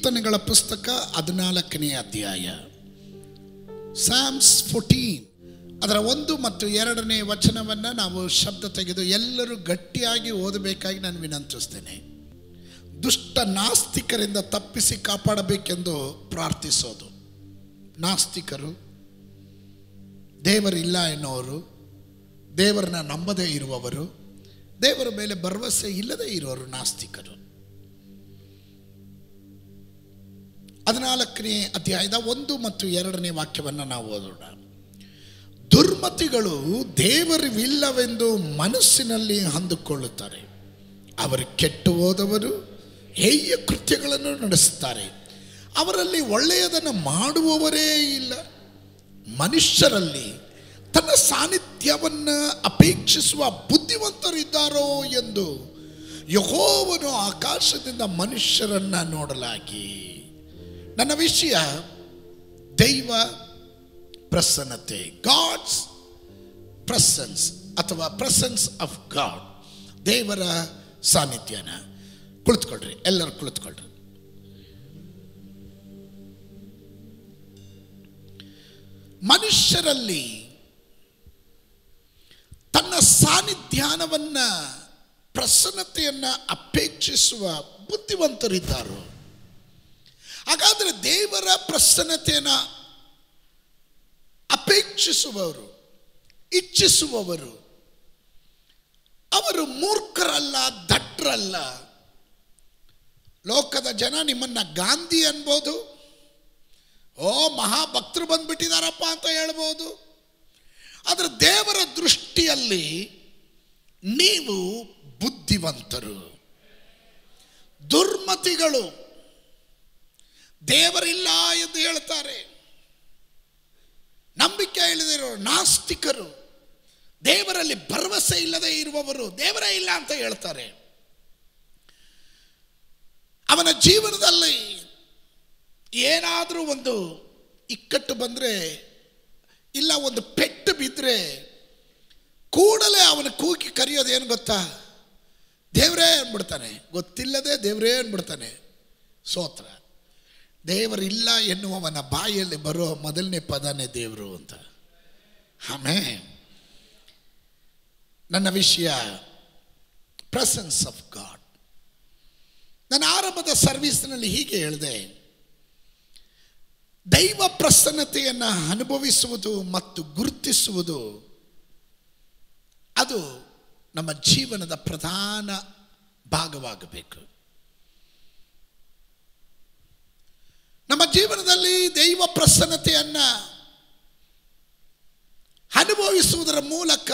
ಕೀರ್ತನೆಗಳ ಪುಸ್ತಕ ಹದಿನಾಲ್ಕನೇ ಅಧ್ಯಾಯ ಸ್ಯಾಮ್ಸ್ ಫೋರ್ಟೀನ್ ಅದರ ಒಂದು ಮತ್ತು ಎರಡನೇ ವಚನವನ್ನು ನಾವು ಶಬ್ದ ತೆಗೆದು ಎಲ್ಲರೂ ಗಟ್ಟಿಯಾಗಿ ಓದಬೇಕಾಗಿ ನಾನು ವಿನಂತಿಸ್ತೇನೆ ದುಷ್ಟ ನಾಸ್ತಿಕರಿಂದ ತಪ್ಪಿಸಿ ಕಾಪಾಡಬೇಕೆಂದು ಪ್ರಾರ್ಥಿಸೋದು ನಾಸ್ತಿಕರು ದೇವರಿಲ್ಲ ಎನ್ನುವರು ದೇವರನ್ನ ನಂಬದೇ ಇರುವವರು ದೇವರ ಮೇಲೆ ಭರವಸೆ ಇಲ್ಲದೆ ಇರುವವರು ನಾಸ್ತಿಕರು ಹದಿನಾಲ್ಕನೇ ಅಧ್ಯಾಯದ ಒಂದು ಮತ್ತು ಎರಡನೇ ವಾಕ್ಯವನ್ನು ನಾವು ಓದೋಣ ದುರ್ಮತಿಗಳು ದೇವರಿವಿಲ್ಲವೆಂದು ಮನಸ್ಸಿನಲ್ಲಿ ಅಂದುಕೊಳ್ಳುತ್ತಾರೆ ಅವರು ಕೆಟ್ಟು ಹೋದವರು ಹೇಯ ಕೃತ್ಯಗಳನ್ನು ನಡೆಸುತ್ತಾರೆ ಅವರಲ್ಲಿ ಒಳ್ಳೆಯದನ್ನು ಮಾಡುವವರೇ ಇಲ್ಲ ಮನುಷ್ಯರಲ್ಲಿ ತನ್ನ ಸಾನ್ನಿಧ್ಯವನ್ನು ಅಪೇಕ್ಷಿಸುವ ಬುದ್ಧಿವಂತರಿದ್ದಾರೋ ಎಂದು ಯಹೋವನು ಆಕಾಶದಿಂದ ಮನುಷ್ಯರನ್ನ ನೋಡಲಾಗಿ ನನ್ನ ವಿಷಯ ದೈವ ಪ್ರಸನ್ನತೆ ಗಾಡ್ಸ್ ಪ್ರಸನ್ಸ್ ಅಥವಾ ಪ್ರಸನ್ಸ್ ಆಫ್ ಗಾಡ್ ದೇವರ ಸಾನ್ನಿಧ್ಯನ ಕುಳಿತುಕೊಳ್ರಿ ಎಲ್ಲರೂ ಕುಳಿತುಕೊಳ್ರಿ ಮನುಷ್ಯರಲ್ಲಿ ತನ್ನ ಸಾನ್ನಿಧ್ಯಾನವನ್ನ ಪ್ರಸನ್ನತೆಯನ್ನ ಅಪೇಕ್ಷಿಸುವ ಬುದ್ಧಿವಂತರಿದ್ದಾರೋ ಹಾಗಾದರೆ ದೇವರ ಪ್ರಸನ್ನತೆಯನ್ನು ಅಪೇಕ್ಷಿಸುವವರು ಇಚ್ಛಿಸುವವರು ಅವರು ಮೂರ್ಖರಲ್ಲ ದಟ್ರಲ್ಲ ಲೋಕದ ಜನ ನಿಮ್ಮನ್ನ ಗಾಂಧಿ ಅನ್ಬೋದು ಓ ಮಹಾಭಕ್ತರು ಬಂದ್ಬಿಟ್ಟಿದಾರಪ್ಪ ಅಂತ ಹೇಳ್ಬೋದು ಆದರೆ ದೇವರ ದೃಷ್ಟಿಯಲ್ಲಿ ನೀವು ಬುದ್ಧಿವಂತರು ದುರ್ಮತಿಗಳು ದೇವರಿಲ್ಲ ಎಂದು ಹೇಳ್ತಾರೆ ನಂಬಿಕೆ ಇಲ್ಲದಿರೋ ನಾಸ್ತಿಕರು ದೇವರಲ್ಲಿ ಭರವಸೆ ಇಲ್ಲದೆ ಇರುವವರು ದೇವರೇ ಇಲ್ಲ ಅಂತ ಹೇಳ್ತಾರೆ ಅವನ ಜೀವನದಲ್ಲಿ ಏನಾದರೂ ಒಂದು ಇಕ್ಕಟ್ಟು ಬಂದರೆ ಇಲ್ಲ ಒಂದು ಪೆಟ್ಟು ಬಿದ್ದರೆ ಕೂಡಲೇ ಅವನ ಕೂಗಿ ಕರೆಯೋದು ಏನು ಗೊತ್ತಾ ದೇವರೇ ಅಂದ್ಬಿಡ್ತಾನೆ ಗೊತ್ತಿಲ್ಲದೆ ದೇವರೇ ಅಂದ್ಬಿಡ್ತಾನೆ ಸೋತ್ರ ದೇವರಿಲ್ಲ ಎನ್ನುವವನ ಬಾಯಲ್ಲಿ ಬರೋ ಮೊದಲನೇ ಪದನೇ ದೇವರು ಅಂತ ಆಮೇ ನನ್ನ ವಿಷಯ ಪ್ರೆಸೆನ್ಸ್ ಆಫ್ ಗಾಡ್ ನನ್ನ ಆರಂಭದ ಸರ್ವಿಸ್ನಲ್ಲಿ ಹೀಗೆ ಹೇಳಿದೆ ದೈವ ಪ್ರಸನ್ನತೆಯನ್ನು ಅನುಭವಿಸುವುದು ಮತ್ತು ಗುರುತಿಸುವುದು ಅದು ನಮ್ಮ ಜೀವನದ ಪ್ರಧಾನ ಭಾಗವಾಗಬೇಕು ನಮ್ಮ ಜೀವನದಲ್ಲಿ ದೈವ ಪ್ರಸನ್ನತೆಯನ್ನು ಅನುಭವಿಸುವುದರ ಮೂಲಕ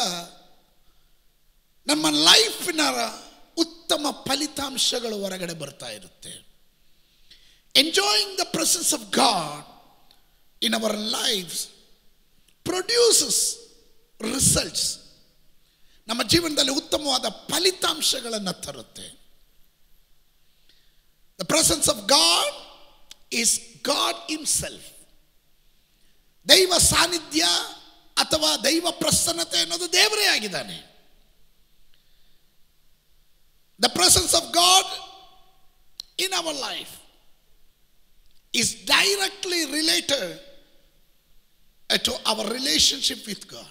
ನಮ್ಮ ಲೈಫಿನ ಉತ್ತಮ ಫಲಿತಾಂಶಗಳು ಹೊರಗಡೆ ಬರ್ತಾ ಇರುತ್ತೆ enjoying the presence of God in our lives produces results ನಮ್ಮ ಜೀವನದಲ್ಲಿ ಉತ್ತಮವಾದ ಫಲಿತಾಂಶಗಳನ್ನು ತರುತ್ತೆ the presence of God is God himself ದೈವ ಸಾನ್ನಿಧ್ಯ ಅಥವಾ ದೈವ ಪ್ರಸನ್ನತೆ ಅನ್ನೋದು ದೇವರೇ ಆಗಿದ್ದಾನೆ the presence of God in our life is directly related to our relationship with God.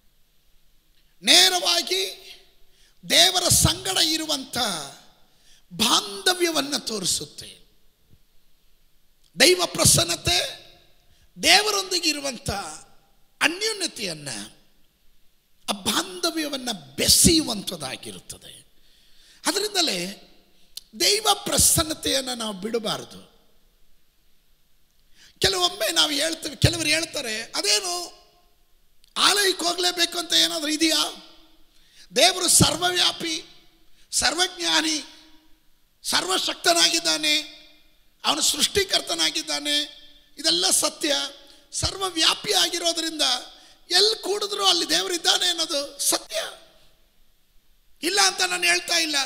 ನೇರವಾಗಿ ದೇವರ ಸಂಗಡ ಇರುವಂಥ ಬಾಂಧವ್ಯವನ್ನು ತೋರಿಸುತ್ತೆ ದೈವ ಪ್ರಸನ್ನತೆ ದೇವರೊಂದಿಗೆ ಇರುವಂಥ ಅನ್ಯೋನ್ಯತೆಯನ್ನು ಆ ಬಾಂಧವ್ಯವನ್ನು ಬೆಸೆಯುವಂಥದ್ದಾಗಿರುತ್ತದೆ ಅದರಿಂದಲೇ ದೈವ ಪ್ರಸನ್ನತೆಯನ್ನು ನಾವು ಬಿಡಬಾರದು ಕೆಲವೊಮ್ಮೆ ನಾವು ಹೇಳ್ತೀವಿ ಕೆಲವರು ಹೇಳ್ತಾರೆ ಅದೇನು ಆಲಯಕ್ಕೆ ಹೋಗಲೇಬೇಕು ಅಂತ ಏನಾದರೂ ಇದೆಯಾ ದೇವರು ಸರ್ವವ್ಯಾಪಿ ಸರ್ವಜ್ಞಾನಿ ಸರ್ವಶಕ್ತನಾಗಿದ್ದಾನೆ ಅವನು ಸೃಷ್ಟಿಕರ್ತನಾಗಿದ್ದಾನೆ ಇದೆಲ್ಲ ಸತ್ಯ ಸರ್ವವ್ಯಾಪಿ ಆಗಿರೋದ್ರಿಂದ ಎಲ್ಲಿ ಕೂಡಿದ್ರು ಅಲ್ಲಿ ದೇವರಿದ್ದಾನೆ ಅನ್ನೋದು ಸತ್ಯ ಇಲ್ಲ ಅಂತ ನಾನು ಹೇಳ್ತಾ ಇಲ್ಲ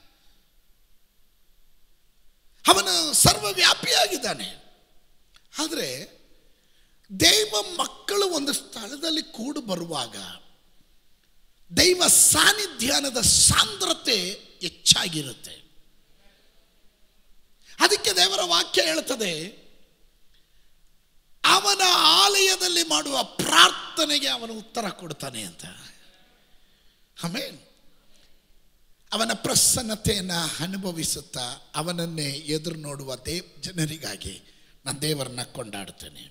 ಅವನು ಸರ್ವವ್ಯಾಪಿಯಾಗಿದ್ದಾನೆ ಆದರೆ ದೈವ ಮಕ್ಕಳು ಒಂದು ಸ್ಥಳದಲ್ಲಿ ಕೂಡು ಬರುವಾಗ ದೈವ ಸಾನ್ನಿಧ್ಯಾನದ ಸಾಂದ್ರತೆ ಹೆಚ್ಚಾಗಿರುತ್ತೆ ಅದಕ್ಕೆ ದೇವರ ವಾಕ್ಯ ಹೇಳ್ತದೆ ಅವನ ಆಲಯದಲ್ಲಿ ಮಾಡುವ ಪ್ರಾರ್ಥನೆಗೆ ಅವನು ಉತ್ತರ ಕೊಡ್ತಾನೆ ಅಂತ ಆಮೇಲೆ ಅವನ ಪ್ರಸನ್ನತೆಯನ್ನು ಅನುಭವಿಸುತ್ತಾ ಅವನನ್ನೇ ಎದುರು ನೋಡುವ ದೇವ್ ಜನರಿಗಾಗಿ ನಾನು ದೇವರನ್ನ ಕೊಂಡಾಡ್ತೇನೆ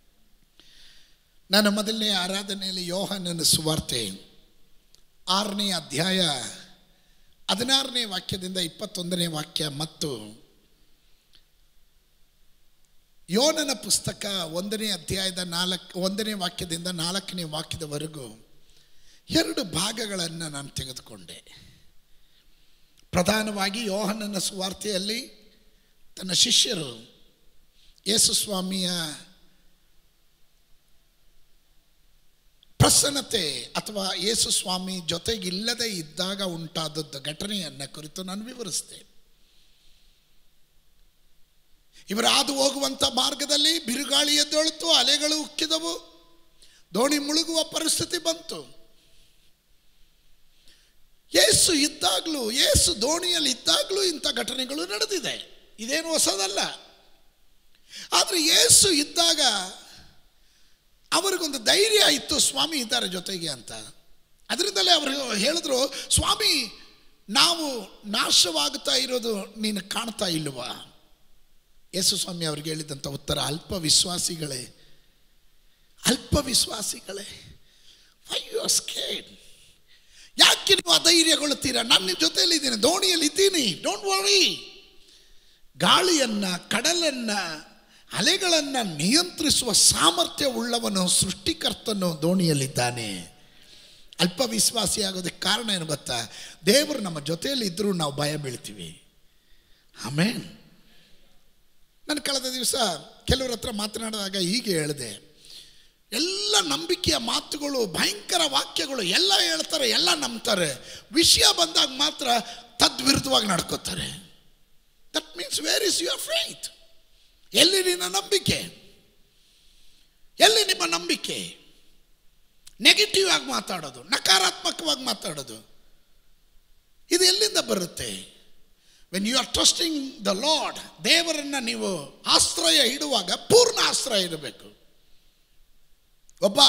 ನನ್ನ ಮೊದಲನೇ ಆರಾಧನೆಯಲ್ಲಿ ಯೋಹನನ ಸುವಾರ್ತೆ ಆರನೇ ಅಧ್ಯಾಯ ಹದಿನಾರನೇ ವಾಕ್ಯದಿಂದ ಇಪ್ಪತ್ತೊಂದನೇ ವಾಕ್ಯ ಮತ್ತು ಯೋನನ ಪುಸ್ತಕ ಒಂದನೇ ಅಧ್ಯಾಯದ ನಾಲ್ಕು ಒಂದನೇ ವಾಕ್ಯದಿಂದ ನಾಲ್ಕನೇ ವಾಕ್ಯದವರೆಗೂ ಎರಡು ಭಾಗಗಳನ್ನು ನಾನು ತೆಗೆದುಕೊಂಡೆ ಪ್ರಧಾನವಾಗಿ ಯೋಹನನ ಸುವಾರ್ತೆಯಲ್ಲಿ ತನ್ನ ಶಿಷ್ಯರು ಯೇಸು ಸ್ವಾಮಿಯ ಪ್ರಸನ್ನತೆ ಅಥವಾ ಯೇಸು ಸ್ವಾಮಿ ಜೊತೆಗಿಲ್ಲದೆ ಇದ್ದಾಗ ಉಂಟಾದದ್ದು ಘಟನೆಯನ್ನು ಕುರಿತು ನಾನು ವಿವರಿಸಿದೆ ಇವರು ಹಾದು ಹೋಗುವಂಥ ಮಾರ್ಗದಲ್ಲಿ ಬಿರುಗಾಳಿ ಎದ್ದೊಳಿತು ಅಲೆಗಳು ಉಕ್ಕಿದವು ದೋಣಿ ಮುಳುಗುವ ಪರಿಸ್ಥಿತಿ ಬಂತು ಯೇಸು ಇದ್ದಾಗಲೂ ಯೇಸು ದೋಣಿಯಲ್ಲಿ ಇದ್ದಾಗಲೂ ಇಂಥ ಘಟನೆಗಳು ನಡೆದಿದೆ ಇದೇನು ಹೊಸದಲ್ಲ ಆದರೆ ಯೇಸು ಇದ್ದಾಗ ಅವರಿಗೊಂದು ಧೈರ್ಯ ಇತ್ತು ಸ್ವಾಮಿ ಇದ್ದಾರೆ ಜೊತೆಗೆ ಅಂತ ಅದರಿಂದಲೇ ಅವರು ಹೇಳಿದ್ರು ಸ್ವಾಮಿ ನಾವು ನಾಶವಾಗುತ್ತಾ ಇರೋದು ನೀನು ಕಾಣ್ತಾ ಇಲ್ವಾ ಯೇಸು ಸ್ವಾಮಿ ಅವ್ರಿಗೆ ಹೇಳಿದಂಥ ಉತ್ತರ ಅಲ್ಪ ವಿಶ್ವಾಸಿಗಳೇ ಅಲ್ಪ ವಿಶ್ವಾಸಿಗಳೇ ವೈ ಯು ಆರ್ ಸ್ಕೇಡ್ ಯಾಕೆ ನೀವು ಅಧೈರ್ಯಗೊಳ್ಳುತ್ತೀರಾ ನಾನು ನಿಮ್ಮ ಜೊತೆಯಲ್ಲಿ ಇದ್ದೀನಿ ದೋಣಿಯಲ್ಲಿ ಇದ್ದೀನಿ ಡೋಂಟ್ ವರಿ ಗಾಳಿಯನ್ನ ಕಡಲನ್ನ ಅಲೆಗಳನ್ನು ನಿಯಂತ್ರಿಸುವ ಸಾಮರ್ಥ್ಯ ಉಳ್ಳವನು ಸೃಷ್ಟಿಕರ್ತನು ದೋಣಿಯಲ್ಲಿದ್ದಾನೆ ಅಲ್ಪ ವಿಶ್ವಾಸಿ ಆಗೋದಕ್ಕೆ ಕಾರಣ ಏನು ಗೊತ್ತಾ ದೇವರು ನಮ್ಮ ಜೊತೆಯಲ್ಲಿ ಇದ್ದರೂ ನಾವು ಭಯ ಬೀಳ್ತೀವಿ ಆಮೇನ್ ನಾನು ಕಳೆದ ದಿವಸ ಕೆಲವ್ರ ಹತ್ರ ಮಾತನಾಡಿದಾಗ ಹೀಗೆ ಹೇಳಿದೆ ಎಲ್ಲ ನಂಬಿಕೆಯ ಮಾತುಗಳು ಭಯಂಕರ ವಾಕ್ಯಗಳು ಎಲ್ಲ ಹೇಳ್ತಾರೆ ಎಲ್ಲ ನಂಬ್ತಾರೆ ವಿಷಯ ಬಂದಾಗ ಮಾತ್ರ ತದ್ವಿರುದ್ಧವಾಗಿ ನಡ್ಕೋತಾರೆ that means where is your faith ಎಲ್ಲಿ ನಿನ್ನ ನಂಬಿಕೆ ಎಲ್ಲಿ ನಿಮ್ಮ ನಂಬಿಕೆ ನೆಗೆಟಿವ್ ಆಗಿ ಮಾತಾಡೋದು ನಕಾರಾತ್ಮಕವಾಗಿ ಮಾತಾಡೋದು ಇದು ಎಲ್ಲಿಂದ ಬರುತ್ತೆ when you are trusting the Lord ದೇವರನ್ನ ನೀವು ಆಶ್ರಯ ಇಡುವಾಗ ಪೂರ್ಣ ಆಶ್ರಯ ಇರಬೇಕು ಒಬ್ಬ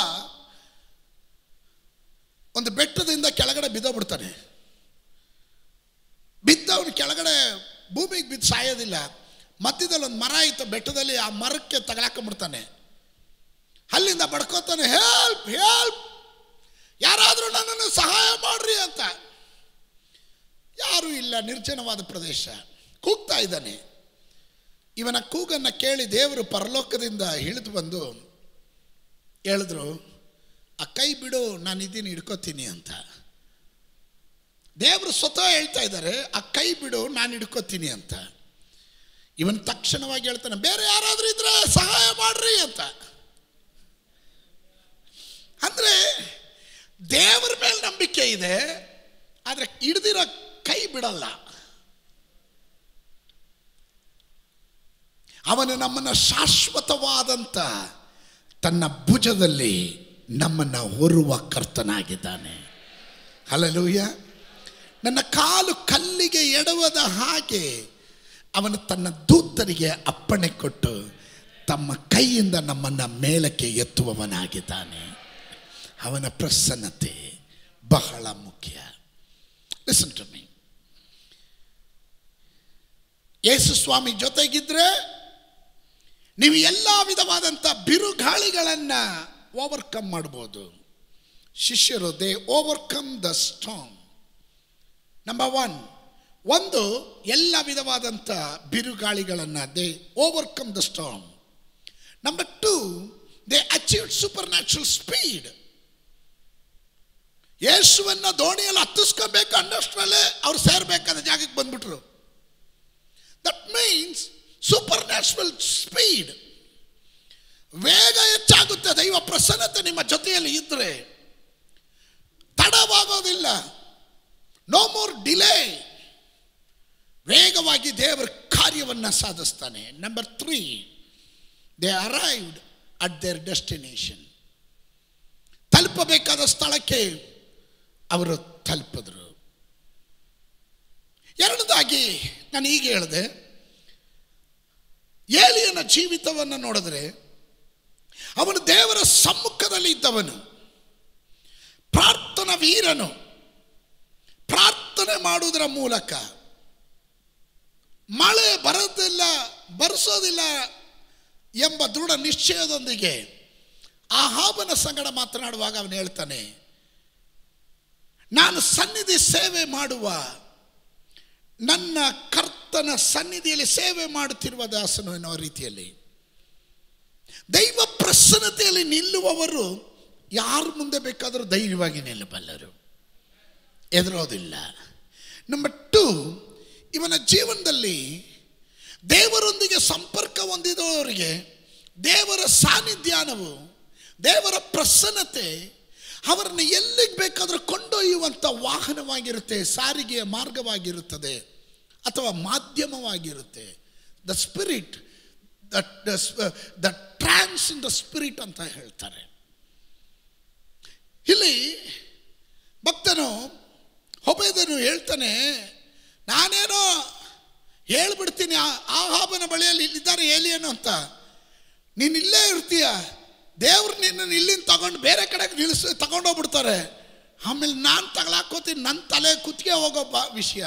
ಒಂದು ಬೆಟ್ಟದಿಂದ ಕೆಳಗಡೆ ಬಿದ್ದೋಗ್ಬಿಡ್ತಾನೆ ಬಿದ್ದವನು ಕೆಳಗಡೆ ಭೂಮಿಗೆ ಬಿದ್ದು ಸಾಯೋದಿಲ್ಲ ಮಧ್ಯದಲ್ಲಿ ಒಂದು ಮರ ಇತ್ತು ಬೆಟ್ಟದಲ್ಲಿ ಆ ಮರಕ್ಕೆ ತಗಲಾಕೊಂಡ್ಬಿಡ್ತಾನೆ ಅಲ್ಲಿಂದ ಬಡ್ಕೋತಾನೆ ಹೆಲ್ಪ್ ಹೆಲ್ಪ್ ಯಾರಾದರೂ ನನ್ನನ್ನು ಸಹಾಯ ಮಾಡ್ರಿ ಅಂತ ಯಾರೂ ಇಲ್ಲ ನಿರ್ಜನವಾದ ಪ್ರದೇಶ ಕೂಗ್ತಾ ಇದ್ದಾನೆ ಇವನ ಕೂಗನ್ನು ಕೇಳಿ ದೇವರು ಪರಲೋಕದಿಂದ ಇಳಿದು ಬಂದು ಹೇಳಿದ್ರು ಆ ಕೈ ಬಿಡು ನಾನು ಇದೀನಿ ಹಿಡ್ಕೋತೀನಿ ಅಂತ ದೇವರು ಸ್ವತಃ ಹೇಳ್ತಾ ಇದ್ದಾರೆ ಆ ಕೈ ಬಿಡು ನಾನು ಹಿಡ್ಕೋತೀನಿ ಅಂತ ಇವನ್ ತಕ್ಷಣವಾಗಿ ಹೇಳ್ತಾನೆ ಬೇರೆ ಯಾರಾದ್ರೂ ಇದ್ರೆ ಸಹಾಯ ಮಾಡ್ರಿ ಅಂತ ಅಂದ್ರೆ ದೇವರ ಮೇಲೆ ನಂಬಿಕೆ ಇದೆ ಆದರೆ ಹಿಡ್ದಿರೋ ಕೈ ಬಿಡಲ್ಲ ಅವನು ನಮ್ಮನ್ನು ಶಾಶ್ವತವಾದಂಥ ತನ್ನ ಭುಜದಲ್ಲಿ ನಮ್ಮನ್ನು ಹೊರುವ ಕರ್ತನಾಗಿದ್ದಾನೆ ಹಲಲೂಯ ನನ್ನ ಕಾಲು ಕಲ್ಲಿಗೆ ಎಡವದ ಹಾಗೆ ಅವನು ತನ್ನ ದೂತರಿಗೆ ಅಪ್ಪಣೆ ಕೊಟ್ಟು ತಮ್ಮ ಕೈಯಿಂದ ನಮ್ಮನ್ನು ಮೇಲಕ್ಕೆ ಎತ್ತುವವನಾಗಿದ್ದಾನೆ ಅವನ ಪ್ರಸನ್ನತೆ ಬಹಳ ಮುಖ್ಯ ಲಿಸನ್ ಟು ಮೀ ಯೇಸು ಸ್ವಾಮಿ ಜೊತೆಗಿದ್ರೆ ನೀವು ಎಲ್ಲ ವಿಧವಾದಂಥ ಬಿರುಗಾಳಿಗಳನ್ನು ಓವರ್ಕಮ್ ಮಾಡ್ಬೋದು ಶಿಷ್ಯರು they overcome the strong number one ಒಂದು ಎಲ್ಲ ವಿಧವಾದಂಥ ಬಿರುಗಾಳಿಗಳನ್ನು they overcome the strong number two they achieve super natural speed ಯೇಸುವನ್ನ ದೋಣಿಯಲ್ಲಿ ಹತ್ತಿಸ್ಕೋಬೇಕು ಅನ್ನೋಷ್ಟರಲ್ಲೇ ಅವ್ರು ಸೇರ್ಬೇಕಾದ ಜಾಗಕ್ಕೆ ಬಂದ್ಬಿಟ್ರು that means super natural speed ವೇಗ ಹೆಚ್ಚಾಗುತ್ತೆ ದೈವ ಪ್ರಸನ್ನತೆ ನಿಮ್ಮ ಜೊತೆಯಲ್ಲಿ ಇದ್ರೆ ತಡವಾಗೋದಿಲ್ಲ ನೋ ಮೋರ್ ಡಿಲೇ ವೇಗವಾಗಿ ದೇವರ ಕಾರ್ಯವನ್ನು ಸಾಧಿಸ್ತಾನೆ number three they arrived at their destination ತಲುಪಬೇಕಾದ ಸ್ಥಳಕ್ಕೆ ಅವರು ತಲುಪಿದ್ರು ಎರಡದಾಗಿ ನಾನು ಈಗ ಹೇಳಿದೆ ಏಲಿಯನ ಜೀವಿತವನ್ನು ನೋಡಿದ್ರೆ ಅವನು ದೇವರ ಸಮ್ಮುಖದಲ್ಲಿ ಇದ್ದವನು ಪ್ರಾರ್ಥನಾ ವೀರನು ಪ್ರಾರ್ಥನೆ ಮಾಡುವುದರ ಮೂಲಕ ಮಳೆ ಬರೋದಿಲ್ಲ ಬರೆಸೋದಿಲ್ಲ ಎಂಬ ದೃಢ ನಿಶ್ಚಯದೊಂದಿಗೆ ಆಹಾಬನ ಸಂಗಡ ಮಾತನಾಡುವಾಗ ಅವನು ಹೇಳ್ತಾನೆ ನಾನು ಸನ್ನಿಧಿ ಸೇವೆ ಮಾಡುವ ನನ್ನ ಕರ್ತನ ಸನ್ನಿಧಿಯಲ್ಲಿ ಸೇವೆ ಮಾಡುತ್ತಿರುವ ದಾಸನು ಎನ್ನುವ ರೀತಿಯಲ್ಲಿ ದೈವ ಪ್ರಸನ್ನತೆಯಲ್ಲಿ ನಿಲ್ಲುವವರು ಯಾರ ಮುಂದೆ ಬೇಕಾದರೂ ಧೈರ್ಯವಾಗಿ ನಿಲ್ಲಬಲ್ಲರು ಎದುರೋದಿಲ್ಲ ನಂಬರ್ ಟು ಇವನ ಜೀವನದಲ್ಲಿ ದೇವರೊಂದಿಗೆ ಸಂಪರ್ಕ ಹೊಂದಿದವರಿಗೆ ದೇವರ ಸಾನ್ನಿಧ್ಯಾನವು ದೇವರ ಪ್ರಸನ್ನತೆ ಅವರನ್ನು ಎಲ್ಲಿಗೆ ಬೇಕಾದರೂ ಕೊಂಡೊಯ್ಯುವಂಥ ವಾಹನವಾಗಿರುತ್ತೆ ಸಾರಿಗೆಯ ಮಾರ್ಗವಾಗಿರುತ್ತದೆ ಅಥವಾ ಮಾಧ್ಯಮವಾಗಿರುತ್ತೆ the spirit that the trance in the spirit ಅಂತ ಹೇಳ್ತಾರೆ ಇಲ್ಲಿ ಭಕ್ತನು ಹೊಬೇದನು ಹೇಳ್ತಾನೆ ನಾನೇನೋ ಹೇಳ್ಬಿಡ್ತೀನಿ ಆ- ಆಹಾಬನ ಬಳಿಯಲ್ಲಿ ಇಲ್ಲಿದ್ದಾರೆ ಏಲಿಯನು ಅಂತ ನೀನು ಇಲ್ಲೇ ಇರ್ತೀಯ ದೇವ್ರು ನಿನ್ನನ್ನು ಇಲ್ಲಿಂದ ತಗೊಂಡು ಬೇರೆ ಕಡೆಗೆ ನಿಲ್ಲಿಸಿ ತಗೊಂಡೋಗ್ಬಿಡ್ತಾರೆ ಆಮೇಲೆ ನಾನು ತಗೊಳಕೋತೀನಿ ನನ್ನ ತಲೆ ಕುತ್ತಿಗೆ ಹೋಗೋ ಬಾ ವಿಷಯ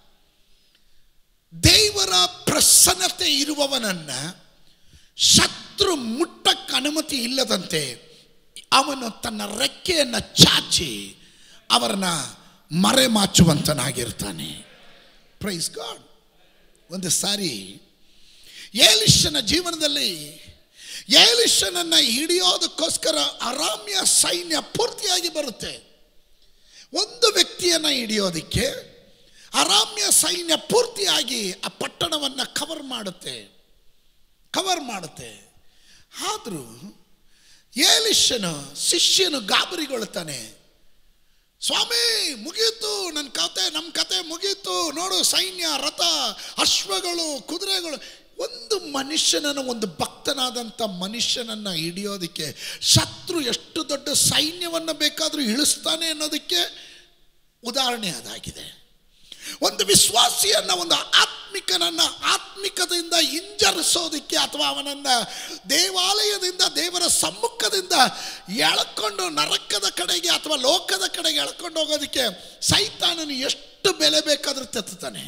ದೇವರ ಪ್ರಸನ್ನತೆ ಇರುವವನನ್ನ ಶತ್ರು ಮುಟ್ಟಕ್ಕೆ ಅನುಮತಿ ಇಲ್ಲದಂತೆ ಅವನು ತನ್ನ ರೆಕ್ಕೆಯನ್ನು ಚಾಚಿ ಅವರನ್ನ ಮರೆಮಾಚುವಂತನಾಗಿರ್ತಾನೆ ಪ್ರೈಸ್ ಗಾಡ್ ಒಂದು ಸಾರಿ ಏಲಿಶನ ಜೀವನದಲ್ಲಿ ಏಲಿಶನನ್ನ ಹಿಡಿಯೋದಕ್ಕೋಸ್ಕರ ಅರಾಮ್ಯ ಸೈನ್ಯ ಪೂರ್ತಿಯಾಗಿ ಬರುತ್ತೆ ಒಂದು ವ್ಯಕ್ತಿಯನ್ನು ಹಿಡಿಯೋದಕ್ಕೆ ಅರಾಮ್ಯ ಸೈನ್ಯ ಪೂರ್ತಿಯಾಗಿ ಆ ಪಟ್ಟಣವನ್ನು ಕವರ್ ಮಾಡುತ್ತೆ ಕವರ್ ಮಾಡುತ್ತೆ ಆದರೂ ಏಲಿಶನು ಶಿಷ್ಯನು ಗಾಬರಿಗೊಳ್ತಾನೆ ಸ್ವಾಮಿ ಮುಗೀತು ನನ್ನ ಕತೆ ನಮ್ಮ ಕತೆ ಮುಗೀತು ನೋಡು ಸೈನ್ಯ ರಥ ಅಶ್ವಗಳು ಕುದುರೆಗಳು ಒಂದು ಮನುಷ್ಯನನ್ನು ಒಂದು ಭಕ್ತನಾದಂಥ ಮನುಷ್ಯನನ್ನು ಹಿಡಿಯೋದಕ್ಕೆ ಶತ್ರು ಎಷ್ಟು ದೊಡ್ಡ ಸೈನ್ಯವನ್ನು ಬೇಕಾದರೂ ಇಳಿಸ್ತಾನೆ ಅನ್ನೋದಕ್ಕೆ ಉದಾಹರಣೆ ಅದಾಗಿದೆ ಒಂದು ವಿಶ್ವಾಸಿಯನ್ನ ಒಂದು ಆತ್ಮಿಕನನ್ನ ಆತ್ಮಿಕದಿಂದ ಹಿಂಜರಿಸೋದಕ್ಕೆ ಅಥವಾ ಅವನನ್ನ ದೇವಾಲಯದಿಂದ ದೇವರ ಸಮ್ಮುಖದಿಂದ ಎಳ್ಕೊಂಡು ನರಕದ ಕಡೆಗೆ ಅಥವಾ ಲೋಕದ ಕಡೆಗೆ ಎಳ್ಕೊಂಡು ಹೋಗೋದಕ್ಕೆ ಸೈತಾನನು ಎಷ್ಟು ಬೆಲೆ ಬೇಕಾದ್ರೂ ತೆತ್ತಾನೆ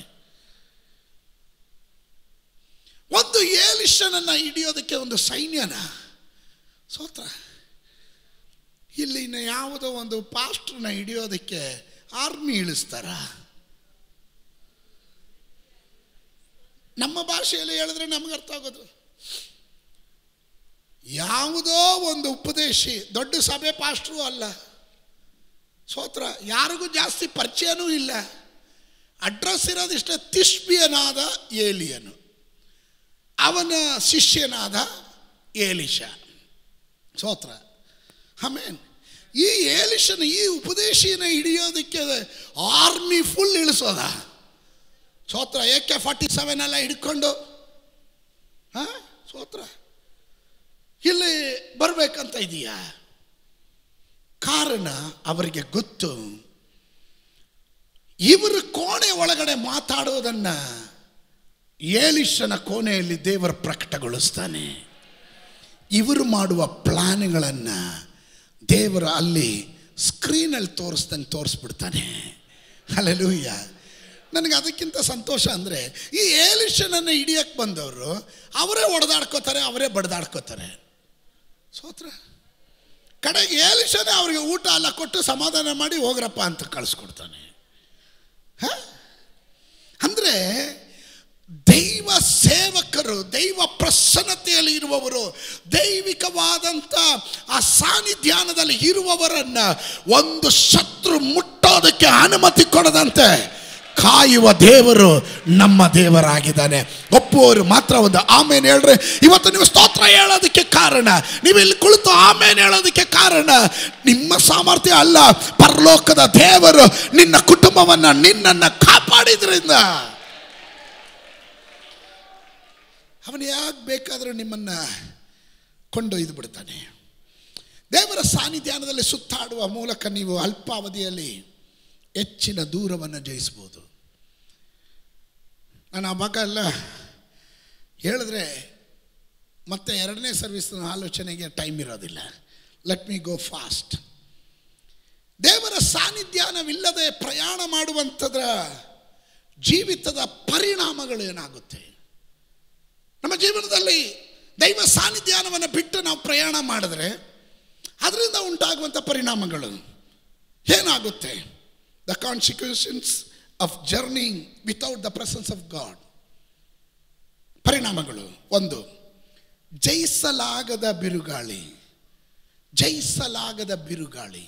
ಒಂದು ಏಲಿಶನನ್ನ ಹಿಡಿಯೋದಕ್ಕೆ ಒಂದು ಸೈನ್ಯನ ಸೋತ್ರ ಇಲ್ಲಿನ ಯಾವುದೋ ಒಂದು ಪಾಸ್ಟ್ರನ್ನ ಹಿಡಿಯೋದಕ್ಕೆ ಆರ್ಮಿ ಇಳಿಸ್ತಾರ ನಮ್ಮ ಭಾಷೆಯಲ್ಲಿ ಹೇಳಿದ್ರೆ ನಮ್ಗೆ ಅರ್ಥ ಆಗೋದು ಯಾವುದೋ ಒಂದು ಉಪದೇಶಿ ದೊಡ್ಡ ಸಭೆ ಪಾಸ್ಟ್ರು ಅಲ್ಲ ಸೋತ್ರ ಯಾರಿಗೂ ಜಾಸ್ತಿ ಪರಿಚಯನೂ ಇಲ್ಲ ಅಡ್ರೆಸ್ ಇರೋದಿಷ್ಟೇ ತಿಷ್ಬಿಯನಾದ ಏಲಿಯನು ಅವನ ಶಿಷ್ಯನಾದ ಏಲಿಶ ಸೋತ್ರ ಆಮೇನ್ ಈ ಏಲಿಶನ ಈ ಉಪದೇಶಿನ ಹಿಡಿಯೋದಕ್ಕೆ ಆರ್ಮಿ ಫುಲ್ ಇಳಿಸೋದ ಸೋತ್ರ ಎ ಕೆ ಫಾರ್ಟಿ ಸೆವೆನ್ ಎಲ್ಲ ಹಿಡ್ಕೊಂಡು ಹಾಂ ಸೋತ್ರ ಇಲ್ಲಿ ಬರಬೇಕಂತ ಇದೆಯಾ ಕಾರಣ ಅವರಿಗೆ ಗೊತ್ತು ಇವರು ಕೋಣೆ ಒಳಗಡೆ ಮಾತಾಡೋದನ್ನ ಏಲಿಶನ ಕೋಣೆಯಲ್ಲಿ ದೇವರ ಪ್ರಕಟಗೊಳಿಸ್ತಾನೆ ಇವರು ಮಾಡುವ ಪ್ಲಾನ್ಗಳನ್ನು ದೇವರ ಅಲ್ಲಿ ಸ್ಕ್ರೀನಲ್ಲಿ ತೋರಿಸ್ದಂಗೆ ತೋರಿಸ್ಬಿಡ್ತಾನೆ ಅಲ್ಲೆಲೂಯ್ಯ ನನಗೆ ಅದಕ್ಕಿಂತ ಸಂತೋಷ ಅಂದರೆ ಈ ಏಲಿಶನನ್ನು ಹಿಡಿಯಕ್ಕೆ ಬಂದವರು ಅವರೇ ಹೊಡೆದಾಡ್ಕೋತಾರೆ ಅವರೇ ಬಡ್ದಾಡ್ಕೋತಾರೆ ಸೋತ್ರ ಕಡೆಗೆ ಏಲಿಶನೇ ಅವ್ರಿಗೆ ಊಟ ಎಲ್ಲ ಕೊಟ್ಟು ಸಮಾಧಾನ ಮಾಡಿ ಹೋಗ್ರಪ್ಪ ಅಂತ ಕಳಿಸ್ಕೊಡ್ತಾನೆ ಹ? ಅಂದ್ರೆ ದೈವ ಸೇವಕರು ದೈವ ಪ್ರಸನ್ನತೆಯಲ್ಲಿ ಇರುವವರು ದೈವಿಕವಾದಂಥ ಆ ಸಾನ್ನಿಧ್ಯಾನದಲ್ಲಿ ಇರುವವರನ್ನ ಒಂದು ಶತ್ರು ಮುಟ್ಟೋದಕ್ಕೆ ಅನುಮತಿ ಕೊಡದಂತೆ ಕಾಯುವ ದೇವರು ನಮ್ಮ ದೇವರಾಗಿದ್ದಾನೆ ಒಪ್ಪುವವರು ಮಾತ್ರ ಒಂದು ಆಮೇಲೆ ಹೇಳ್ರೆ ಇವತ್ತು ನೀವು ಸ್ತೋತ್ರ ಹೇಳೋದಕ್ಕೆ ಕಾರಣ ನೀವು ಇಲ್ಲಿ ಕುಳಿತು ಆಮೇಲೆ ಹೇಳೋದಕ್ಕೆ ಕಾರಣ ನಿಮ್ಮ ಸಾಮರ್ಥ್ಯ ಅಲ್ಲ ಪರಲೋಕದ ದೇವರು ನಿನ್ನ ಕುಟುಂಬವನ್ನ ನಿನ್ನನ್ನು ಕಾಪಾಡಿದ್ರಿಂದ ಅವನು ಯಾಕೆ ಬೇಕಾದರೂ ನಿಮ್ಮನ್ನು ಕೊಂಡೊಯ್ದು ಬಿಡ್ತಾನೆ ದೇವರ ಸಾನ್ನಿಧ್ಯಾನದಲ್ಲಿ ಸುತ್ತಾಡುವ ಮೂಲಕ ನೀವು ಅಲ್ಪಾವಧಿಯಲ್ಲಿ ಹೆಚ್ಚಿನ ದೂರವನ್ನು ಜಯಿಸ್ಬೋದು ನಾನು ಆ ಮಗ ಎಲ್ಲ ಹೇಳಿದ್ರೆ ಮತ್ತೆ ಎರಡನೇ ಸರ್ವಿಸ್ನ ಆಲೋಚನೆಗೆ ಟೈಮ್ ಇರೋದಿಲ್ಲ ಲೆಟ್ ಮೀ ಗೋ ಫಾಸ್ಟ್ ದೇವರ ಸಾನ್ನಿಧ್ಯಾನವಿಲ್ಲದೆ ಪ್ರಯಾಣ ಮಾಡುವಂಥದ್ರ ಜೀವಿತದ ಪರಿಣಾಮಗಳು ಏನಾಗುತ್ತೆ ನಮ್ಮ ಜೀವನದಲ್ಲಿ ದೈವ ಸಾನ್ನಿಧ್ಯಾನವನ್ನು ಬಿಟ್ಟು ನಾವು ಪ್ರಯಾಣ ಮಾಡಿದ್ರೆ ಅದರಿಂದ ಉಂಟಾಗುವಂಥ ಪರಿಣಾಮಗಳು ಏನಾಗುತ್ತೆ the consequences of journeying without the presence of God ಪರಿಣಾಮಗಳು ಒಂದು ಜಯಿಸಲಾಗದ ಬಿರುಗಾಳಿ ಜಯಿಸಲಾಗದ ಬಿರುಗಾಳಿ